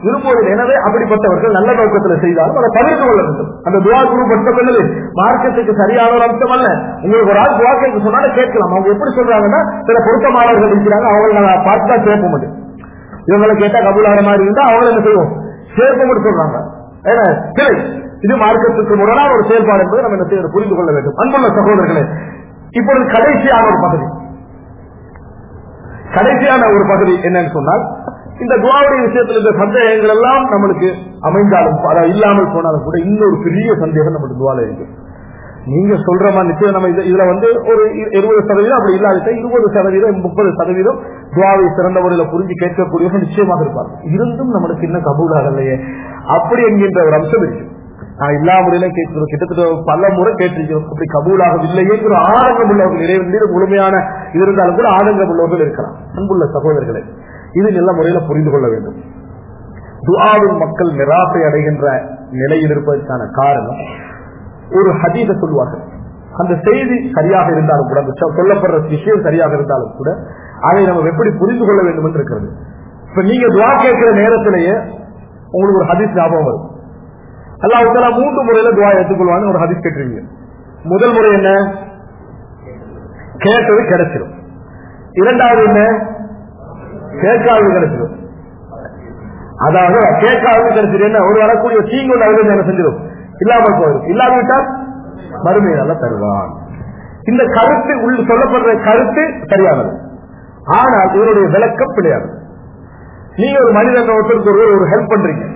விரும்புவதில்லை எனவே அப்படிப்பட்டவர்கள் நல்ல நோக்கத்தில் செய்தாலும் அதை தவிர்த்து கொள்ள வேண்டும் அந்த துவா குரு பட்டம் என்னது மார்க்கத்துக்கு சரியான ஒரு அம்சம் அல்ல உங்களுக்கு ஒரு ஆள் துவா கேட்க சொன்னாலும் கேட்கலாம் அவங்க எப்படி சொல்றாங்கன்னா சில பொருத்தமானவர்கள் இருக்கிறாங்க அவங்களை நான் பார்த்து தான் சேர்க்க முடியும் இவங்களை கேட்டா கபூலான மாதிரி இருந்தா அவங்களை என்ன செய்வோம் சேர்க்க மட்டும் சொல்றாங்க ஏன்னா கிளை இது மார்க்கத்துக்கு முரணான ஒரு செயல்பாடு என்பதை நம்ம என்ன செய்யணும் புரிந்து கொள்ள வேண்டும் அன்புள்ள சகோதரர்களே இப்பொழுது கடைசியான ஒரு பகுதி கடைசியான ஒரு பகுதி என்னன்னு சொன்னால் இந்த துவாவுடைய விஷயத்தில் இந்த சந்தேகங்கள் எல்லாம் நம்மளுக்கு அமைந்தாலும் அதாவது இல்லாமல் போனாலும் கூட இன்னொரு பெரிய சந்தேகம் நம்மளுக்கு துவால இருக்கு நீங்க சொல்ற மாதிரி நிச்சயம் நம்ம இது- இதுல வந்து ஒரு இ- இருபது சதவீதம் அப்படி இல்லாத இருபது சதவீதம் முப்பது சதவீதம் துவாவை சிறந்த முறையில புரிஞ்சு கேட்கக்கூடியவர்கள் நிச்சயமாக இருப்பார் இருந்தும் நம்மளுக்கு இன்னும் கபூலாகலையே அப்படி என்கின்ற ஒரு அம்சம் இருக்கு நான் எல்லா முறையிலும் கேட்கிறோம் கிட்டத்தட்ட பல முறை கேட்டிருக்கிறோம் அப்படி கபூலாகவில்லையே ஒரு ஆதங்கம் உள்ளவர்கள் இறைவன் மீது முழுமையான இது இருந்தாலும் கூட ஆதங்கம் உள்ளவர்கள் இருக்கலாம் அன்புள்ள சகோதரர்களே இது நல்ல முறையில புரிந்து கொள்ள வேண்டும் துஆவில் மக்கள் நிராசை அடைகின்ற நிலையில் இருப்பதற்கான காரணம் ஒரு ஹதீத சொல்வார்கள் அந்த செய்தி சரியாக இருந்தாலும் கூட அந்த சொ- சொல்லப்படுற விஷயம் சரியாக இருந்தாலும் கூட அதை நம்ம எப்படி புரிந்து கொள்ள வேண்டும் என்று இருக்கிறது இப்ப நீங்க துவா கேட்கிற நேரத்திலேயே உங்களுக்கு ஒரு ஹதீஸ் ஞாபகம் வரும் அல்லாஹ் தஆலா மூன்று முறையில துவா எடுத்துக்கொள்வான்னு ஒரு ஹதீஸ் கேட்டிருக்கீங்க முதல் முறை என்ன கேட்டது கிடைச்சிடும் இரண்டாவது என்ன கேட்காதது கிடைச்சிடும் அதாவது கேட்காதது கிடைச்சிடும் என்ன ஒரு வரக்கூடிய தீங்கு அவர்கள் என்ன செஞ்சிடும் இல்லாமல் போயிடும் இல்லாவிட்டால் மறுமையால தருவான் இந்த கருத்து உள்ள சொல்லப்படுற கருத்து சரியானது ஆனால் இவருடைய விளக்கம் பிழையாது நீங்க ஒரு மனிதன் ஒருத்தருக்கு ஒரு ஒரு ஹெல்ப் பண்றீங்க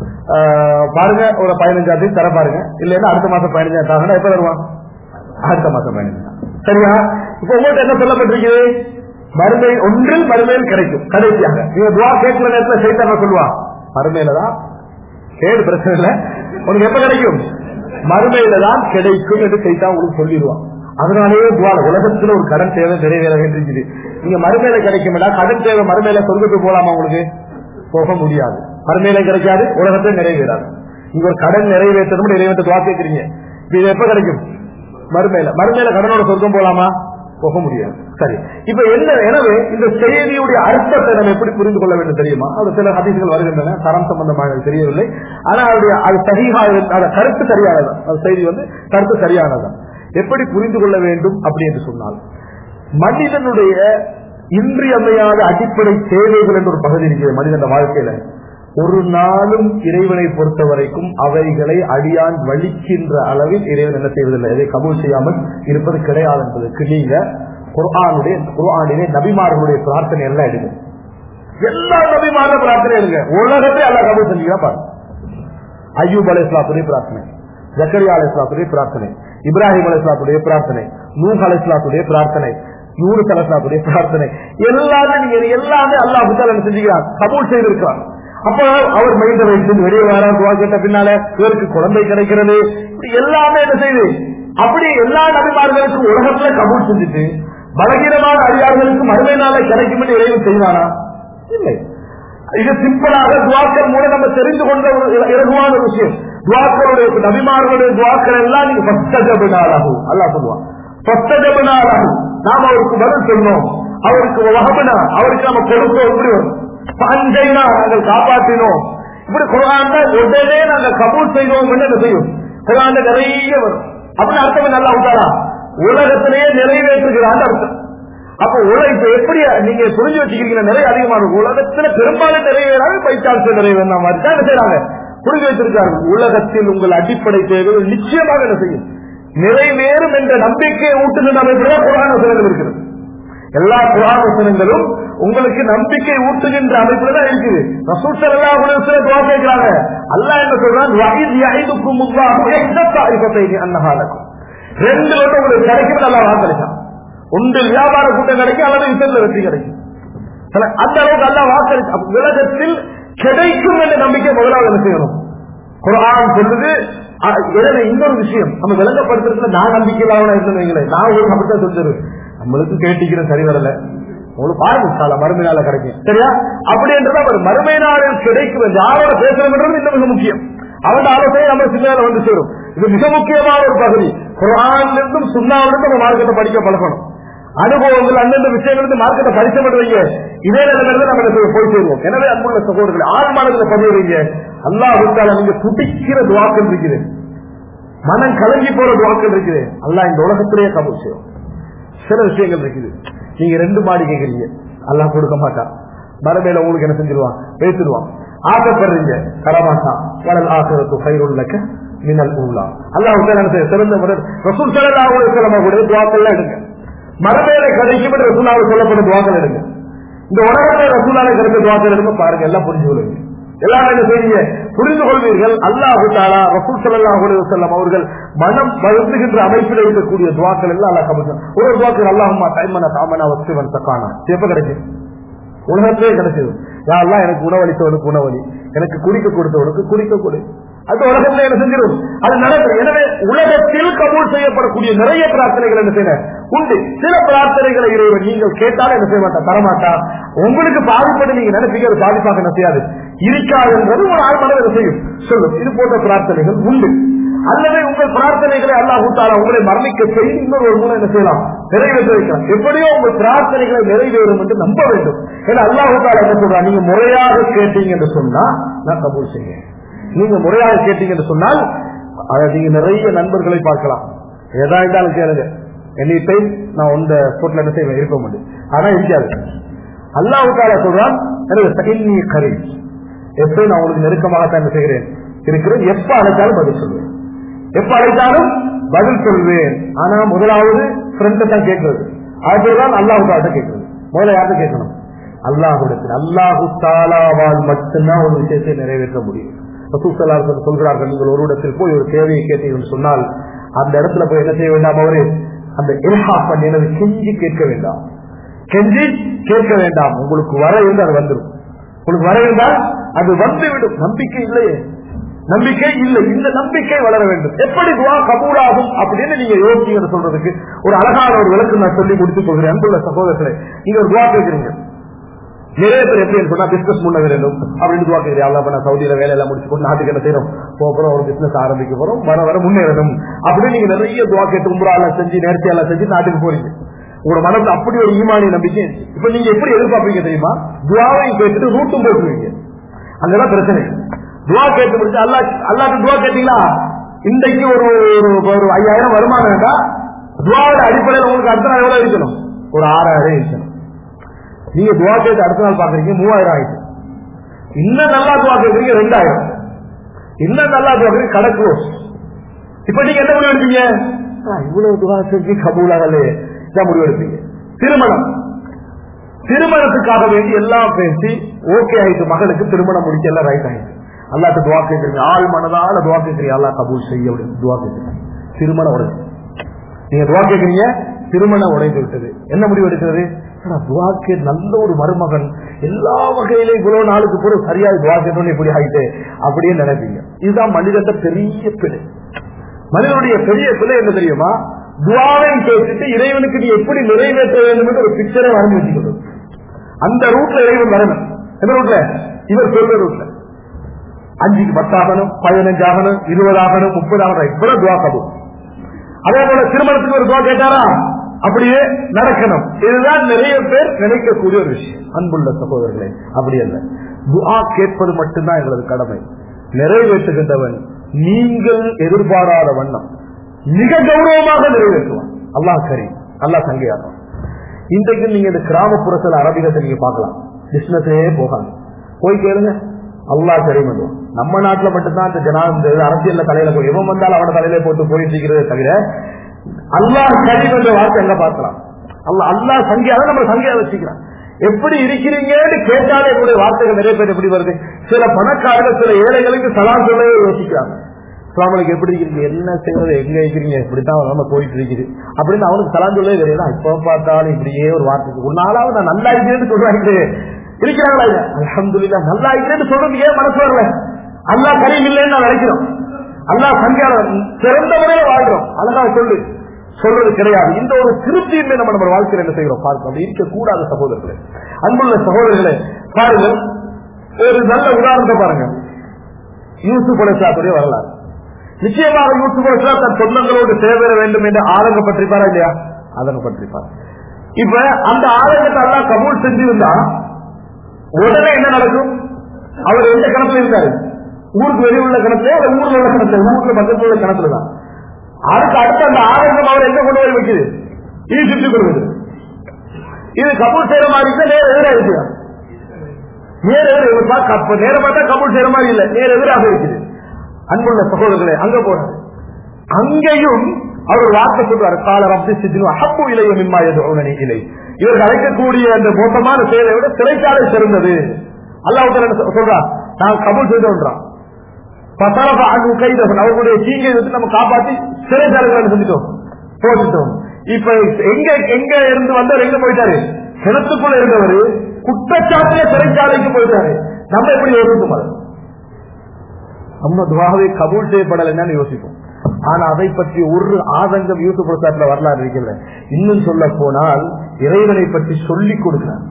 ஆஹ் பாருங்க ஒரு பதினஞ்சாம் தேதி தர பாருங்க இல்லைன்னா அடுத்த மாசம் பதினஞ்சாம் தாங்கன்னா எப்ப தருவான் அடுத்த மாசம் பதினஞ்சாம் சரியா இப்ப உங்கள்கிட்ட என்ன சொல்லப்பட்டிருக்குது மறுமை ஒன்றில் மறுமையில் கிடைக்கும் கடைசியாக நீங்க துவா கேட்கிற நேரத்தில் செய்தான சொல்லுவான் மறுமையில தான் கேடு பிரச்சனை இல்ல உனக்கு எப்ப கிடைக்கும் மறுமையில தான் கிடைக்கும் என்று செய்தா உங்களுக்கு சொல்லிடுவான் அதனாலேயே துவால உலகத்துல ஒரு கடன் தேவை நிறைவேற வேண்டியிருக்குது நீங்க மறுமையில கிடைக்கும்டா கடன் தேவை மறுமையில சொர்க்கத்துக்கு போலாமா உங்களுக்கு போக முடியாது மறுமையில கிடைக்காது உலகத்துல நிறைவேறாது நீங்க ஒரு கடன் நிறைவேற்றணும் நிறைவேற்ற துவா கேட்கறீங்க இது எப்ப கிடைக்கும் மறுமையில மறுமையில கடனோட சொர்க்கம் போலாமா போக முடியாது சரி இப்ப என்ன எனவே இந்த செய்தியுடைய அர்த்தத்தை நம்ம எப்படி புரிந்து கொள்ள வேண்டும் தெரியுமா அது சில ஹதீசுகள் வருகின்றன தரம் சம்பந்தமாக எனக்கு தெரியவில்லை ஆனா அவருடைய அது சரியாக அந்த கருத்து சரியானதான் அந்த செய்தி வந்து கருத்து சரியானதான் எப்படி புரிந்து கொள்ள வேண்டும் அப்படி என்று சொன்னால் மனிதனுடைய இன்றியமையாத அடிப்படை தேவைகள் என்ற ஒரு பகுதி இருக்கிறது மனிதன் வாழ்க்கையில ஒரு நாளும் இறைவனை பொறுத்த வரைக்கும் அவைகளை அடியான் வலிக்கின்ற அளவில் இறைவன் என்ன செய்வதில்லை எதை கபூல் செய்யாமல் இருப்பது கிடையாது என்பதற்கு நீங்க குர்ஆனுடைய குர்ஆனிலே நபிமார்களுடைய பிரார்த்தனை எல்லாம் எடுங்க எல்லா நபிமார பிரார்த்தனை எடுங்க உலகத்தை அல்ல கபூல் செஞ்சீங்கன்னா பாருங்க ஐயூப் அலை இஸ்லாத்துடைய பிரார்த்தனை ஜக்கரியா அலை இஸ்லாத்துடைய பிரார்த்தனை இப்ராஹிம் அலை இஸ்லாத்துடைய பிரார்த்தனை நூஹ் அலை இஸ்லாத்துடைய பிரார்த்தனை யூனுஸ் அலை இஸ்லாத்துடைய பிரார்த்தனை எல்லாமே நீங்க எல்லாமே அல்லாஹ் புத்தால் என்ன செஞ்சுக்கிறான் கபூல் செய்திருக்கிறான் அப்ப அவர் மைண்ட வைத்து வெளியே வர துவா கேட்ட பின்னால இவருக்கு குழந்தை கிடைக்கிறது இப்படி எல்லாமே என்ன செய்யுது அப்படி எல்லா நபிமார்களுக்கும் உலகத்துல கபூல் செஞ்சுட்டு பலகீனமான அதிகாரிகளுக்கு மறுமை நாளை கிடைக்கும் என்று இறைவன் செய்வானா இல்லை இது சிம்பிளாக துவாக்கள் மூலம் நம்ம தெரிந்து கொண்ட ஒரு இல- இலகுவான ஒரு விஷயம் துவாக்களுடைய நபிமார்களுடைய துவாக்கள் எல்லாம் நீங்க பஸ்தஜபினாலாகும் அல்லா சொல்லுவான் பஸ்தஜபினாலாகும் நாம் அவருக்கு பதில் சொன்னோம் அவருக்கு வகபனா அவருக்கு நம்ம கொடுத்தோம் இப்படி வரும் பஞ்சைனா நாங்கள் காப்பாற்றினோம் இப்படி குரான் உடனே நாங்கள் கபூல் செய்வோம் என்று என்ன செய்யும் குரான் நிறைய வரும் அப்படின்னு அர்த்தம் நல்லா உண்டாரா உலகத்திலேயே நிறைவேற்றுகிறான் அர்த்தம் அப்ப உலக இப்ப எப்படி நீங்க புரிஞ்சு வச்சுக்கிறீங்க நிறைய அதிகமான உலகத்துல பெரும்பாலும் நிறைவேறாது பைச்சான்ஸ் நிறைவேற மாதிரி தான் என்ன செய்யறாங்க புரிஞ்சு வைத்திருக்காங்க உலகத்தில் உங்கள் அடிப்படை தேவைகள் நிச்சயமாக என்ன செய்யும் நிறைவேறும் என்ற நம்பிக்கையை ஊட்டுகின்ற அமைப்புதான் குரான வசனங்கள் இருக்கிறது எல்லா குரான வசனங்களும் உங்களுக்கு நம்பிக்கை ஊட்டுகின்ற அமைப்புல தான் இருக்குது ரசூல் ஸல்லல்லாஹு அலைஹி வஸல்லம் துஆ கேக்குறாங்க அல்லாஹ் என்ன சொல்றான் வஹீத் யஹிதுக்கும் அல்லாஹு இஹ்தத்தாயிஃபத்தைனி அன்னஹாலக்கும் ரெண்டு வந்து உங்களுக்கு கிடைக்கும் நல்லா வாக்களிச்சான் ஒன்று வியாபார கூட்டம் கிடைக்கும் அல்லது யுத்தத்தில் வெற்றி கிடைக்கும் சில அந்த அளவுக்கு அல்ல வாக்களிச்சு அப்ப உலகத்தில் கிடைக்கும் என்ற நம்பிக்கை முதலாவது என்ன செய்யணும் குரான் சொல்லுது அ- எனவே இன்னொரு விஷயம் நம்ம விளங்கப்படுத்துறதுல நான் நம்பிக்கை இல்லாம இருந்தீங்களே நான் ஒரு அப்படித்தான் சொல்லிரு நம்மளுக்கு கேட்டிக்கிற சரி வரல உங்களுக்கு பாருங்க சால மறுமை நாள கிடைக்கும் சரியா அப்படின்றத அவர் மறுமை நாளில் கிடைக்கும் யாரோட பேசுறதுன்றது இன்னும் மிக முக்கியம் அவன் ஆலோசனை நம்ம சின்ன வந்து சேரும் இது மிக முக்கியமான ஒரு பகுதி குரான்ல இருந்தும் சுண்ணாவிலிருந்து நம்ம மார்க்கத்தை படிக்க பழகணும் அனுபவங்கள் அந்தந்த விஷயங்கள் இருந்து மார்க்கெட்டை பரிசம் பண்ணுவீங்க இதே நிலைமையில நம்ம என்ன செய்வோம்? போய் சேருவோம் எனவே அன்புள்ள சகோதரர்கள் ஆழ்மானதுல பதிவு வைங்க அல்லாஹ் நீங்க துடிக்கிற துவாக்கள் இருக்குது மனம் கலங்கி போற துவாக்கள் இருக்குது அல்லாஹ் இந்த உலகத்திலேயே கபூல் செய்யும் சில விஷயங்கள் இருக்குது நீங்க ரெண்டு மாடி கேக்குறீங்க அல்லாஹ் கொடுக்க மாட்டான் மரமேல உங்களுக்கு என்ன செஞ்சிருவான் பேசிடுவான் ஆசைப்படுறீங்க தரமாட்டான் கடல் ஆசிரத்து கயிறுள்ளக்க மினல் உள்ளா அல்லாஹ் என்ன செய்ய சிறந்த முறை ரசூல் சல்லல்லாஹு அலைஹி வஸல்லம் கூட துவாக்கள்லாம் எடுங்க மரமேல கிடைக்கும் என்று ரசூலாவை சொல்லப்பட்ட துவாக்கள் எடுங்க இந்த உலகத்தை ரசூலால கிடைத்த துவாக்கள் எடுங்க பாருங்க எல்லாம் புரிஞ்சு கொள்ளுங்க எல்லாம் என்ன செய்வீங்க புரிந்து கொள்வீர்கள் அல்லாஹு தாலா ரசூல் ஸல்லல்லாஹு அலைஹி வஸல்லம் அவர்கள் மனம் வருந்துகின்ற அமைப்பில் இருக்கக்கூடிய துவாக்கள் எல்லாம் அல்லாஹ் கபூல் செய்வான். ஒரு துவாக்கள் அல்லாஹுமா டைமன தாமனா வஸ்துவன் தக்கானா எப்ப கிடைக்கும் உலகத்திலே கிடைச்சது யாரெல்லாம் எனக்கு உணவளித்தவனுக்கு உணவளி எனக்கு குடிக்க கொடுத்தவனுக்கு குடிக்க கொடு அது உலகத்துல என்ன செஞ்சிடும் அது நடக்கும் எனவே உலகத்தில் கபூல் செய்யப்படக்கூடிய நிறைய பிரார்த்தனைகள் என்ன செய்யணும் உண்டு சில பிரார்த்தனைகளை இறைவன் நீங்கள் கேட்டாலும் என்ன செய்ய மாட்டா தரமாட்டா உங்களுக்கு பாதிப்பட்டு நீங்க நினைப்பீங்க அது பாதிப்பாக என்ன செய்யாது இருக்காதுன்றது ஒரு ஆழ்மனம் என்ன செய்யும் சொல்லும் இது போன்ற பிரார்த்தனைகள் உண்டு அல்லது உங்கள் பிரார்த்தனைகளை அல்லாஹ் தாலா உங்களை மரணிக்க செய்து இன்னொரு ஒரு மூலம் என்ன செய்யலாம் நிறைவேற்ற வைக்கலாம் எப்படியோ உங்கள் பிரார்த்தனைகளை நிறைவேறும் என்று நம்ப வேண்டும் ஏன்னா அல்லாஹ் தாலா என்ன சொல்றா நீங்க முறையாக கேட்டீங்க என்று சொன்னா நான் கபூல் செய்வேன் நீங்க முறையாக கேட்டீங்க என்று சொன்னால் அதை நீங்க நிறைய நண்பர்களை பார்க்கலாம் எதா இருந்தாலும் கேளுங்க எனி டைம் நான் உந்த ஸ்போர்ட்ல என்ன செய்வேன் இருக்க முடியும் ஆனா இருக்காது அல்லாஹ் தாலா சொல்றான் எனக்கு நீ கரி எப்ப நான் உங்களுக்கு நெருக்கமாகத்தான் என்ன செய்கிறேன் இருக்கிறேன் எப்ப அழைத்தாலும் பதில் சொல்லுவேன் எப்ப அழைத்தாலும் பதில் சொல்வேன் ஆனா முதலாவது ஃப்ரெண்ட தான் கேட்கிறது அதுதான் அல்லாஹு தாலா கேட்கிறது முதல்ல யார்கிட்ட கேட்கணும் அல்லாஹுடத்தில் அல்லாஹு தாலாவால் மட்டும்தான் ஒரு விஷயத்தை நிறைவேற்ற முடியும் ரசூசல்லார்கள் சொல்கிறார்கள் நீங்கள் ஒரு இடத்தில் போய் ஒரு தேவையை கேட்டீங்கன்னு சொன்னால் அந்த இடத்துல போய் என்ன செய்ய வேண்டாம் அவரு அந்த இல்ஹா பண்ணி எனது கெஞ்சி கேட்க வேண்டாம் கெஞ்சி கேட்க வேண்டாம் உங்களுக்கு வர இருந்து அது வந்துடும் உங்களுக்கு வர இருந்தால் அது வந்துவிடும் நம்பிக்கை இல்லையே நம்பிக்கை இல்லை இந்த நம்பிக்கை வளர வேண்டும் எப்படி துவா கபூலாகும் அப்படின்னு நீங்க யோசிங்க சொல்றதுக்கு ஒரு அழகான ஒரு விளக்கு நான் சொல்லி முடித்துக் கொள்கிறேன் அன்புள்ள சகோதரர்களை நீங்க ஒரு துவா கேட்கிறீங்க நிறைய பேர் எப்படி சொன்னா பிசினஸ் முன்ன வேண்டும் அப்படின்னு துவா கேட்கிறேன் அல்லா பண்ண சவுதியில வேலையெல்லாம் முடிச்சு கொண்டு நாட்டுக்கு என்ன செய்யறோம் போறோம் ஒரு பிசினஸ் ஆரம்பிக்க போறோம் வர வர முன்னேறணும் அப்படின்னு நீங்க நிறைய துவா கேட்டு உம்பரால செஞ்சு நேர்த்தியெல்லாம் செஞ்சு நாட்டுக்கு போறீங்க உங்களோட மனசுல அப்படி ஒரு ஈமானிய நம்பிக்கை இப்ப நீங்க எப்படி எதிர்பார்ப்பீங்க தெரியுமா துவாவையும் கேட்டுட்டு ரூட்டும் போட்டுருவீங்க அங்கதான் பிரச்சனை துவா கேட்டு முடிச்சு அல்லா அல்லாட்டு துவா கேட்டீங்களா இன்றைக்கு ஒரு ஒரு- ஒரு ஐயாயிரம் வருமானம் வேண்டா துவாவோட அடிப்படையில் உங்களுக்கு அடுத்த நாள் எவ்வளவு இருக்கணும் ஒரு ஆறாயிரம் இருக்கணும் நீங்க துவா கேட்டு அடுத்த நாள் பாக்குறீங்க மூவாயிரம் ஆயிடுச்சு இன்னும் நல்லா துவா கேட்கறீங்க ரெண்டாயிரம் இன்னும் நல்லா துவா கேட்கறீங்க கடை க்ளோஸ் இப்ப நீங்க என்ன முடிவு எடுப்பீங்க ஆ, இவ்வளவு துவா செஞ்சு கபூலாகலே இதான் முடிவு எடுப்பீங்க திருமணம் திருமணத்துக்காக வேண்டி எல்லாம் பேசி ஓகே ஆயிட்டு மகளுக்கு திருமணம் முடிக்க எல்லாம் ரைட் ஆயிட்டு அல்லாட்ட துவா கேட்கறீங்க ஆள் மனதால துவா கேட்கறீங்க அல்லா கபூல் செய்ய அப்படின்னு துவா கேட்கறீங்க திருமணம் உடைஞ்சு நீங்க துவா கேட்கறீங்க திருமணம் உடைந்து விட்டது என்ன முடிவு எடுக்கிறது ஆனா, துவா கே நல்ல ஒரு மருமகன் எல்லா வகையிலும் இவ்வளவு நாளுக்கு கூட சரியா துவா கேட்டோன்னு இப்படி ஆயிட்டு அப்படியே நினைப்பீங்க இதுதான் மனிதத்த பெரிய பிழை மனிதனுடைய பெரிய பிள்ளை என்ன தெரியுமா துவாவையும் கேட்டுட்டு இறைவனுக்கு நீ எப்படி நிறைவேற்ற வேண்டும் என்று ஒரு பிக்சரை வரைஞ்சு வச்சுக்கணும் அந்த ரூட்ல இறைவன் வரணும் எந்த ரூட்ல இவர் சொல்ற ரூட்ல அஞ்சுக்கு பத்தாகணும் பதினஞ்சாகணும் இருபதாகணும் முப்பதாகணும் இப்பதான் துவா கபூல் அதே போல திருமணத்துக்கு ஒரு துவா கேட்டாரா அப்படியே நடக்கணும் இதுதான் நிறைய பேர் நினைக்கக்கூடிய ஒரு விஷயம் அன்புள்ள சகோதரர்களே அப்படி அல்ல துஆ கேட்பது மட்டும்தான் எங்களது கடமை நிறைவேற்றுகின்றவன் நீங்கள் எதிர்பாராத வண்ணம் மிக கௌரவமாக நிறைவேற்றுவான் அல்லாஹ் கரி அல்லாஹ் சங்கையாகும் இன்றைக்கு நீங்க இந்த கிராமப்புறத்தில் அரபிகத்தை நீங்க பார்க்கலாம் பிசினஸே போகாது போய் கேளுங்க அல்லாஹ் கரீம் பண்ணுவோம் நம்ம நாட்டுல மட்டும்தான் இந்த ஜனா இந்த அரசியல்ல தலையில போய் எவன் வந்தாலும் அவன தலையில போட்டு போயிட்டு இருக்கிறதே தவிர அல்லாஹ் கரீம் என்ற வார்த்தை எங்க பார்க்கலாம் அல்லா அல்லாஹ் சங்கியாக நம்ம சங்கியா வச்சுக்கிறான் எப்படி இருக்கிறீங்கன்னு கேட்டாலே என்னுடைய வார்த்தைகள் நிறைய பேர் எப்படி வருது சில பணக்காரர்கள் சில ஏழைகளுக்கு சலாம் சொல்லவே யோசிக்கிறாங்க அவனுக்கு எப்படி இருக்கிறீங்க என்ன செய்யறது எங்க இருக்கிறீங்க இப்படித்தான் நம்ம போயிட்டு இருக்குது அப்படின்னு அவனுக்கு சலாம் சொல்லவே தெரியல இப்ப பார்த்தாலும் இப்படியே ஒரு வார்த்தை ஒரு நாளாவது நான் நல்லா இருக்கிறேன்னு சொல்றாங்க இருக்கிறாங்களா இல்ல அலமதுல்லா நல்லா இருக்கிறேன்னு சொல்றது ஏன் மனசு வரல அல்லா கரீம் இல்லைன்னு நான் நினைக்கிறோம் அல்லா சங்கியாளர் சிறந்த முறையில வாழ்றோம் அழகா சொல்லு சொல்றது கிடையாது இந்த ஒரு திருப்தியுமே நம்ம நம்ம வாழ்க்கையில் என்ன செய்கிறோம் பார்க்க அப்படி இருக்கக்கூடாத சகோதரர்களே அன்புள்ள சகோதரர்களே பாருங்கள் ஒரு நல்ல உதாரணத்தை பாருங்க யூசுப் அலிஸ்லாத்துடைய வரலாறு நிச்சயமாக யூசுப் அலிஸ்லா தன் சொந்தங்களோடு சேர வேண்டும் என்று ஆதங்கப்பட்டிருப்பாரா இல்லையா ஆதங்கப்பட்டிருப்பார் இப்ப அந்த ஆதங்கத்தை எல்லாம் கபூல் செஞ்சிருந்தா உடனே என்ன நடக்கும் அவர் எந்த கணத்துல இருந்தாரு ஊருக்கு வெளியே உள்ள கிணத்துல இல்ல ஊர்ல உள்ள கிணத்துல ஊருக்கு பக்கத்துல உள்ள கிணத்துல தான் அதுக்கு அடுத்து அந்த ஆதங்கம் அவர் எங்க கொண்டு போய் வைக்குது இது சுற்றி கொள்வது இது கபூல் செய்யற மாதிரி இருந்தா நேர எதிராக இருக்குது நேர எதிர நேரம் பார்த்தா கபூல் செய்யற மாதிரி இல்ல நேர எதிராக இருக்குது அன்புள்ள சகோதரர்களே அங்க போறாரு அங்கேயும் அவர் ஒரு வார்த்தை சொல்றாரு கால ரப்தி சித்தினு அஹப்பு இலையும் மிம்மா எதுனி இலை இவர்கள் அழைக்கக்கூடிய அந்த மோசமான செயலை விட சிறைச்சாலை சிறந்தது அல்லாஹ் சொல்றா நான் கபூல் செய்தோன்றான் பசரப அன்பு கைதவன் அவர்களுடைய தீங்கை வந்து நம்ம காப்பாத்தி சிறைச்சாலைகளை செஞ்சுட்டோம் போட்டுட்டோம் இப்ப எங்க எங்க இருந்து வந்தவர் எங்க போயிட்டாரு கிணத்துக்குள்ள இருந்தவர் குற்றச்சாட்டிய சிறைச்சாலைக்கு போயிட்டாரு நம்ம எப்படி யோசிப்போம் அது நம்ம துவாகவே கபூல் செய்யப்படலைன்னு யோசிப்போம் ஆனா அதை பற்றி ஒரு ஆதங்கம் யூசுப் பிரசாத்ல வரலாறு இருக்கிறது இன்னும் சொல்ல போனால் இறைவனை பற்றி சொல்லிக் கொடுக்கிறார்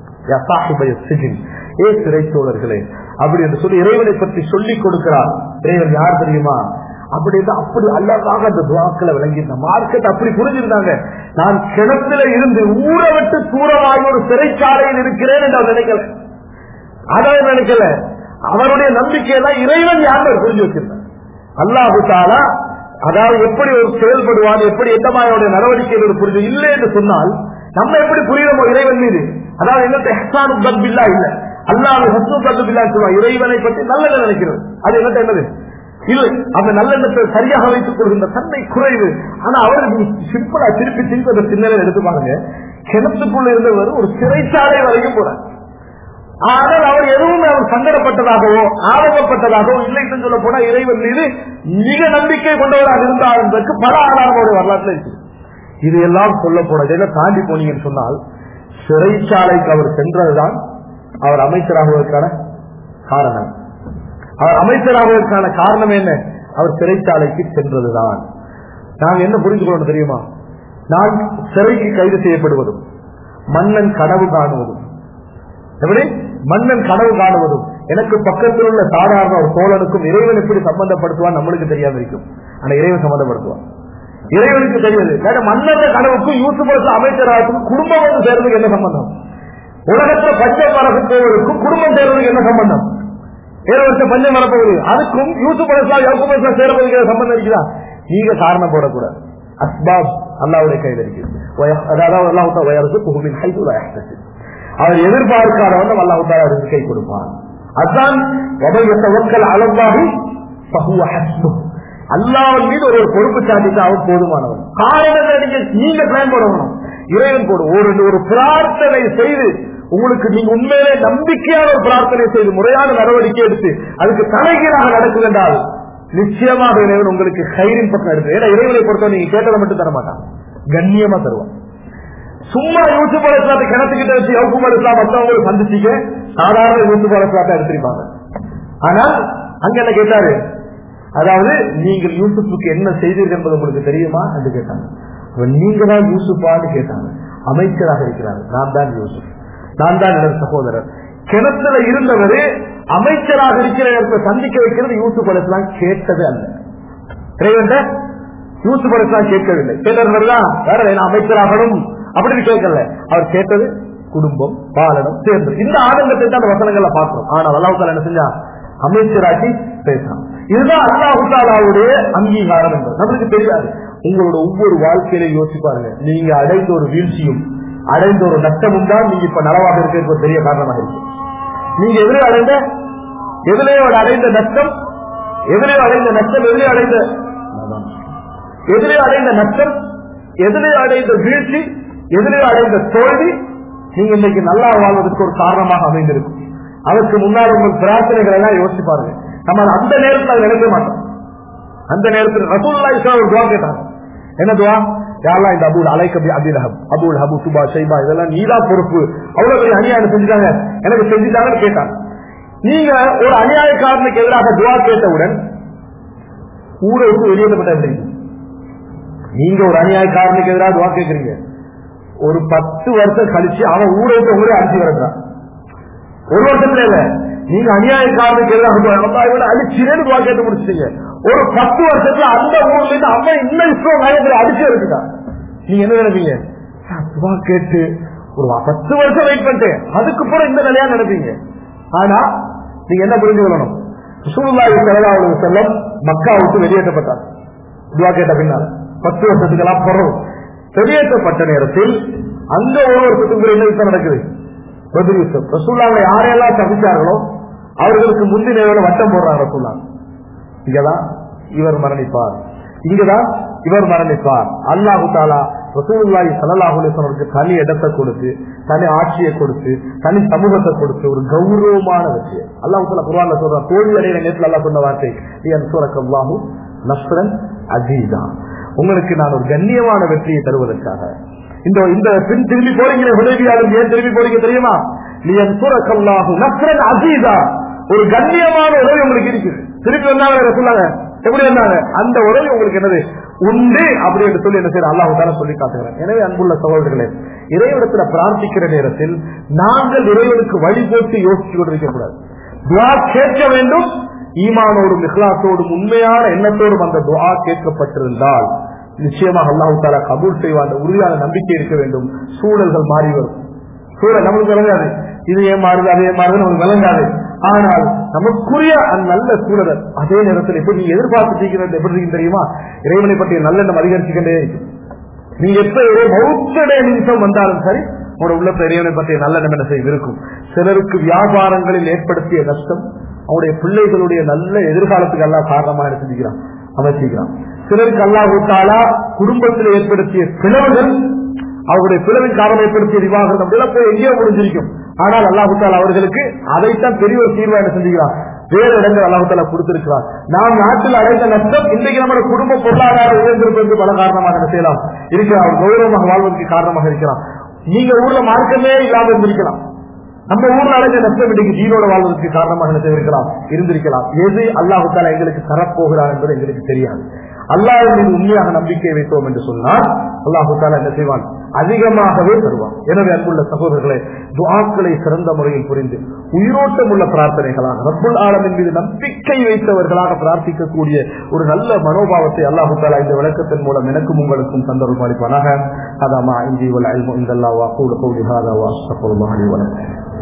ஏ சிறைத்தோழர்களே அப்படி என்று சொல்லி இறைவனை பற்றி சொல்லிக் கொடுக்கிறார் இறைவன் யார் தெரியுமா அப்படி அப்படி அழகாக அந்த துவாக்களை விளங்கியிருந்த மார்க்கெட் அப்படி புரிஞ்சிருந்தாங்க நான் கிணத்துல இருந்து ஊரை விட்டு தூரமாக ஒரு சிறைச்சாலையில் இருக்கிறேன் என்று அவர் நினைக்கல அதாவது நினைக்கல அவருடைய நம்பிக்கையெல்லாம் இறைவன் யார் புரிஞ்சு வச்சிருந்தார் அல்லாஹு தாலா அதாவது எப்படி ஒரு செயல்படுவான் எப்படி எந்த மாதிரியோட நடவடிக்கைகள் புரிஞ்சு இல்லை என்று சொன்னால் நம்ம எப்படி புரியுறோமோ இறைவன் மீது அதாவது என்ன எஹ்சானு பத்பில்லா இல்ல அல்லாஹ் ஹசு பத்பில்லா சொல்லுவான் இறைவனை பற்றி நல்லதை நினைக்கிறது அது என்ன என்னது இல்லை அந்த நல்லெண்ணத்தை சரியாக வைத்துக் கொள்கின்ற தன்மை குறைவு ஆனா அவர் சிம்பிளா திருப்பி திருப்பி அந்த சிந்தனை எடுத்து பாருங்க கிணத்துக்குள்ள இருந்தவர் ஒரு சிறைச்சாலை வரைக்கும் போறார் ஆனால் அவர் எதுவுமே அவர் சங்கடப்பட்டதாகவோ ஆதங்கப்பட்டதாகவோ இல்லை என்று சொல்ல போனா இறைவன் மீது மிக நம்பிக்கை கொண்டவராக இருந்தார் என்பதற்கு பல ஆதாரமோட வரலாற்றுல இருக்கு இது எல்லாம் சொல்ல போனது என்ன தாண்டி போனீங்கன்னு சொன்னால் சிறைச்சாலைக்கு அவர் சென்றதுதான் அவர் அமைச்சராகுவதற்கான காரணம் அவர் அமைச்சராகுவதற்கான காரணம் என்ன அவர் சிறைச்சாலைக்கு சென்றதுதான் நாங்க என்ன புரிந்து கொள்ளணும் தெரியுமா நான் சிறைக்கு கைது செய்யப்படுவதும் மன்னன் கனவு காணுவதும் எப்படி மன்னன் கனவு காணுவதும் எனக்கு பக்கத்தில் உள்ள சாதாரண ஒரு தோழனுக்கும் இறைவன் எப்படி சம்பந்தப்படுத்துவான் நம்மளுக்கு தெரியாம இருக்கும் ஆனா இறைவன் சம்பந்தப்படுத்துவான் இறைவனுக்கு தெரியாது மன்னர கனவுக்கும் யூசுப் அமைச்சராகத்துக்கும் குடும்பம் வந்து சேர்றதுக்கு என்ன சம்பந்தம் உலகத்துல பச்சை பரப்புவதற்கும் குடும்பம் சேர்றதுக்கு என்ன சம்பந்தம் ஏழு வருஷம் பஞ்சம் வரப்போகுது அதுக்கும் யூசுப் அலிஸ்லாம் யவுக்கும் அலிஸ்லாம் சேர்றதுக்கு சம்பந்தம் இருக்குதா நீங்க காரணம் போடக்கூடாது அஸ்பாப் அல்லாவுடைய கையில் இருக்குது அதாவது அல்லாஹ் வயரசு புகுமின் கைது அவர் எதிர்பார்க்காதவன் அல்லாஹால அவருக்கு கை கொடுப்பான் அதுதான் வக்கல் அளவாகி அல்லாவின் மீது ஒரு பொறுப்பு சாட்டிட்டு அவன் போதுமானவன் காரணத்தை நீங்க நீங்க பிளான் போடணும் இறைவன் போடும் ஒரு ஒரு பிரார்த்தனை செய்து உங்களுக்கு நீங்க உண்மையிலே நம்பிக்கையான ஒரு பிரார்த்தனை செய்து முறையான நடவடிக்கை எடுத்து அதுக்கு தலைகீழாக நடக்குது என்றால் நிச்சயமாக இறைவன் உங்களுக்கு கயிறின் பக்கம் எடுத்து ஏன்னா இறைவனை பொறுத்தவரை நீங்க கேட்டதை மட்டும் தர மாட்டான் கண்ணியமா தருவான் சும்மா யூசுப் அலிஸ்லாத்தை கிணத்துக்கிட்ட வச்சு யவுக்கும் அலிஸ்லாம் மற்றவங்களை சந்திச்சீங்க சாதாரண யூசுப் அலிஸ்லாத்தை எடுத்திருப்பாங்க ஆனால் அங்க என்ன கேட்டாரு அதாவது நீங்கள் யூசுப்புக்கு என்ன செய்தீர்கள் என்பது உங்களுக்கு தெரியுமா என்று கேட்டாங்க நீங்க தான் யூசுப்பான்னு கேட்டாங்க அமைச்சராக இருக்கிறார் நான் தான் யூசுப் நான் தான் எனது சகோதரர் கிணத்துல இருந்தவரு அமைச்சராக இருக்கிற சந்திக்க வைக்கிறது யூசுப் அலிஸ்லாம் கேட்டது அல்ல இறைவன்ட யூசுப் அலிஸ்லாம் கேட்கவில்லை கேட்டவர்கள்லாம் வேற என்ன அமைச்சராகணும் அப்படின்னு கேட்கல அவர் கேட்டது குடும்பம் பாலனம் சேர்ந்தது இந்த ஆனந்தத்தை தான் அந்த வசனங்கள்ல பார்க்கிறோம் ஆனால் அல்லாஹால என்ன செஞ்சா அமைச்சராக்கி பேசலாம் இதுதான் அல்லாஹாலாவுடைய அங்கீகாரம் என்பது நம்மளுக்கு தெரியாது உங்களோட ஒவ்வொரு வாழ்க்கையில யோசிப்பாருங்க நீங்க அடைந்த ஒரு வீழ்ச்சியும் அடைந்த ஒரு நஷ்டமும் தான் நீங்க இப்ப நலவாக இருக்க ஒரு பெரிய காரணமாக இருக்கு நீங்க எதிரே அடைந்த எதிலே அடைந்த நஷ்டம் எதிலே அடைந்த நஷ்டம் எதிலே அடைந்த எதிலே அடைந்த நஷ்டம் எதிலே அடைந்த வீழ்ச்சி எதிலே அடைந்த தோல்வி நீங்க இன்னைக்கு நல்லா வாழ்வதற்கு ஒரு காரணமாக அமைந்திருக்கும் அதற்கு முன்னால் உங்கள் பிரார்த்தனைகள் எல்லாம் யோசிச்சு பாருங்க நம்ம அந்த நேரத்தில் நினைக்க மாட்டோம் அந்த நேரத்தில் ரசூல்லா இஸ்லாம் ஒரு துவா கேட்டாங்க என்ன துவா யாரெல்லாம் இந்த அபுல் அலைக்கபி அபில் ஹப் அபுல் ஹபு சுபா ஷைபா இதெல்லாம் நீதான் பொறுப்பு அவ்வளவு பெரிய அநியாயம் செஞ்சுட்டாங்க எனக்கு செஞ்சுட்டாங்கன்னு கேட்டாங்க நீங்க ஒரு அநியாயக்காரனுக்கு எதிராக துவா கேட்டவுடன் ஊரை விட்டு வெளியேற்றப்பட்ட நீங்க ஒரு அநியாயக்காரனுக்கு எதிராக துவா கேட்கறீங்க ஒரு பத்து வருஷம் கழிச்சு அவன் ஊரை விட்டு உங்களே அடிச்சு வரதான் ஒரு வருஷத்துல இல்ல நீங்க அநியாயக்காரனுக்கு எதிராக அழிச்சிரேன்னு துவா கேட்டு முடிச்சிட்டீங்க ஒரு பத்து வருஷத்துல அந்த ஊர்ல இருந்து அவன் இன்னும் இஸ்ரோ நாயகத்தில் அடிச்சு இருக்குதா நீங்க என்ன நினைப்பீங்க நான் துவா கேட்டு ஒரு பத்து வருஷம் வெயிட் பண்ணிட்டேன் அதுக்கு பிறகு இந்த நிலையா நினைப்பீங்க ஆனா நீங்க என்ன புரிஞ்சுக்கணும் ரசூலுல்லாஹி ஸல்லல்லாஹு அலைஹி வஸல்லம் மக்கா விட்டு வெளியேற்றப்பட்டார் துவா கேட்ட பின்னால் பத்து வருஷத்துக்கெல்லாம் பிறகு வெளியேற்றப்பட்ட நேரத்தில் அங்க ஒரு வருஷத்துக்கு என்ன யுத்தம் நடக்குது பதில் யுத்தம் ரசூல்லாவை யாரையெல்லாம் தப்பிச்சார்களோ அவர்களுக்கு முந்தின வட்டம் போடுறாங்க ரசூல்லா இங்கதான் இவர் மரணிப்பார் இங்கதான் இவர் மரணிப்பார் அல்லாஹு தாலா ரசூலுல்லாஹி ஸல்லல்லாஹு அலைஹி வஸல்லம் தனி இடத்தை கொடுத்து தனி ஆட்சியை கொடுத்து தனி சமூகத்தை கொடுத்து ஒரு கௌரவமான விஷயம் அல்லாஹு தாலா குர்ஆன்ல சொல்றான் தோல்வி அடைகிற நேரத்தில் அல்லாஹ் சொன்ன வார்த்தை என் சூரக்கல்லாஹு நஸ்ரன் அஜீதா உங்களுக்கு நான் ஒரு கண்ணியமான வெற்றியை தருவதற்காக இந்த இந்த பின் திரும்பி போறீங்க உதவியாளர் ஏன் திரும்பி போறீங்க தெரியுமா நீ என் சூரக்கல்லாஹு நஸ்ரன் அஜீதா ஒரு கண்ணியமான உதவி உங்களுக்கு இருக்குது திருப்பி வந்தாங்க சொன்னாங்க எப்படி வந்தாங்க அந்த உதவி உங்களுக்கு என்னது உண்டு அப்படி என்று சொல்லி என்ன செய்ய அல்லாஹால சொல்லி காட்டுகிறேன் எனவே அன்புள்ள சகோதரர்களே இறைவனத்துல பிரார்த்திக்கிற நேரத்தில் நாங்கள் இறைவனுக்கு வழி போட்டு யோசிச்சு கொண்டிருக்க கூடாது துவா கேட்க வேண்டும் ஈமானோடும் இஹ்லாசோடும் உண்மையான எண்ணத்தோடும் அந்த துவா கேட்கப்பட்டிருந்தால் நிச்சயமாக அல்லாஹு தாலா கபூல் செய்வான் உறுதியான நம்பிக்கை இருக்க வேண்டும் சூழல்கள் மாறி வரும் சூழல் நமக்கு விளங்காது இது ஏன் மாறுது அதே மாறுது நமக்கு விளங்காது ஆனால் நமக்குரிய அந்த நல்ல சூழல் அதே நேரத்தில் எப்படி நீங்க எதிர்பார்த்துட்டீங்கிறது எப்படி இருக்குன்னு தெரியுமா இறைவனை பற்றிய நல்லெண்ணம் அதிகரிச்சுக்கிட்டே இருக்கு நீங்க எப்ப மௌத்தடைய நிமிஷம் வந்தாலும் சரி உங்களோட உள்ள இறைவனை பற்றிய நல்லெண்ணம் என்ன செய்ய இருக்கும் சிலருக்கு வியாபாரங்களில் ஏற்படுத்திய நஷ்டம் அவருடைய பிள்ளைகளுடைய நல்ல எதிர்காலத்துக்கு எல்லாம் காரணமாக செஞ்சுக்கிறான் அமைச்சிக்கிறான் சிலருக்கு அல்லாஹ் விட்டாலா குடும்பத்தில் ஏற்படுத்திய பிளவுகள் அவருடைய பிளவின் காரணம் ஏற்படுத்திய விவாகம் அப்படிலாம் போய் எங்கேயோ முடிஞ்சிருக்கும் ஆனால் அல்லாஹுத்தால் அவர்களுக்கு அதைத்தான் பெரிய ஒரு தீர்வா என்ன செஞ்சுக்கிறான் வேறு இடங்கள் அல்லாஹுத்தாலா கொடுத்திருக்கிறார் நாம் நாட்டில் அடைந்த நஷ்டம் இன்றைக்கு நம்முடைய குடும்ப பொருளாதார உயர்ந்திருப்பதற்கு பல காரணமாக என்ன செய்யலாம் இருக்கிறார் அவர் கௌரவமாக வாழ்வதற்கு காரணமாக இருக்கிறார் நீங்க ஊர்ல மார்க்கமே இல்லாம இருந்திருக்கலாம் நம்ம ஊர்ல அடைஞ்ச நஷ்டம் இன்னைக்கு ஜீரோட வாழ்வதற்கு காரணமாக என்ன செய்திருக்கலாம் இருந்திருக்கலாம் எது அல்லாஹுத்தாலா எங்களுக்கு தரப்போகிறார் என்பது எங்களுக்கு தெரியாது அல்லாஹ் மீது உண்மையாக நம்பிக்கை வைத்தோம் என்று சொன்னால் அல்லாஹு தாலா என்ன செய்வான் அதிகமாகவே தருவான் எனவே அன்புள்ள சகோதரர்களை துவாக்களை சிறந்த முறையில் புரிந்து உயிரோட்டம் உள்ள பிரார்த்தனைகளாக ரப்புல் ஆலமின் மீது நம்பிக்கை வைத்தவர்களாக பிரார்த்திக்கக்கூடிய ஒரு நல்ல மனோபாவத்தை அல்லாஹு தாலா இந்த விளக்கத்தின் மூலம் எனக்கும் உங்களுக்கும் தந்தருள் பாலிப்பானாக அதாமா இந்தி வல் அல்மு இந்தல்லா வா கூடு கௌலி ஹாதா வா அஸ்தகுல்லாஹி வலக்கும்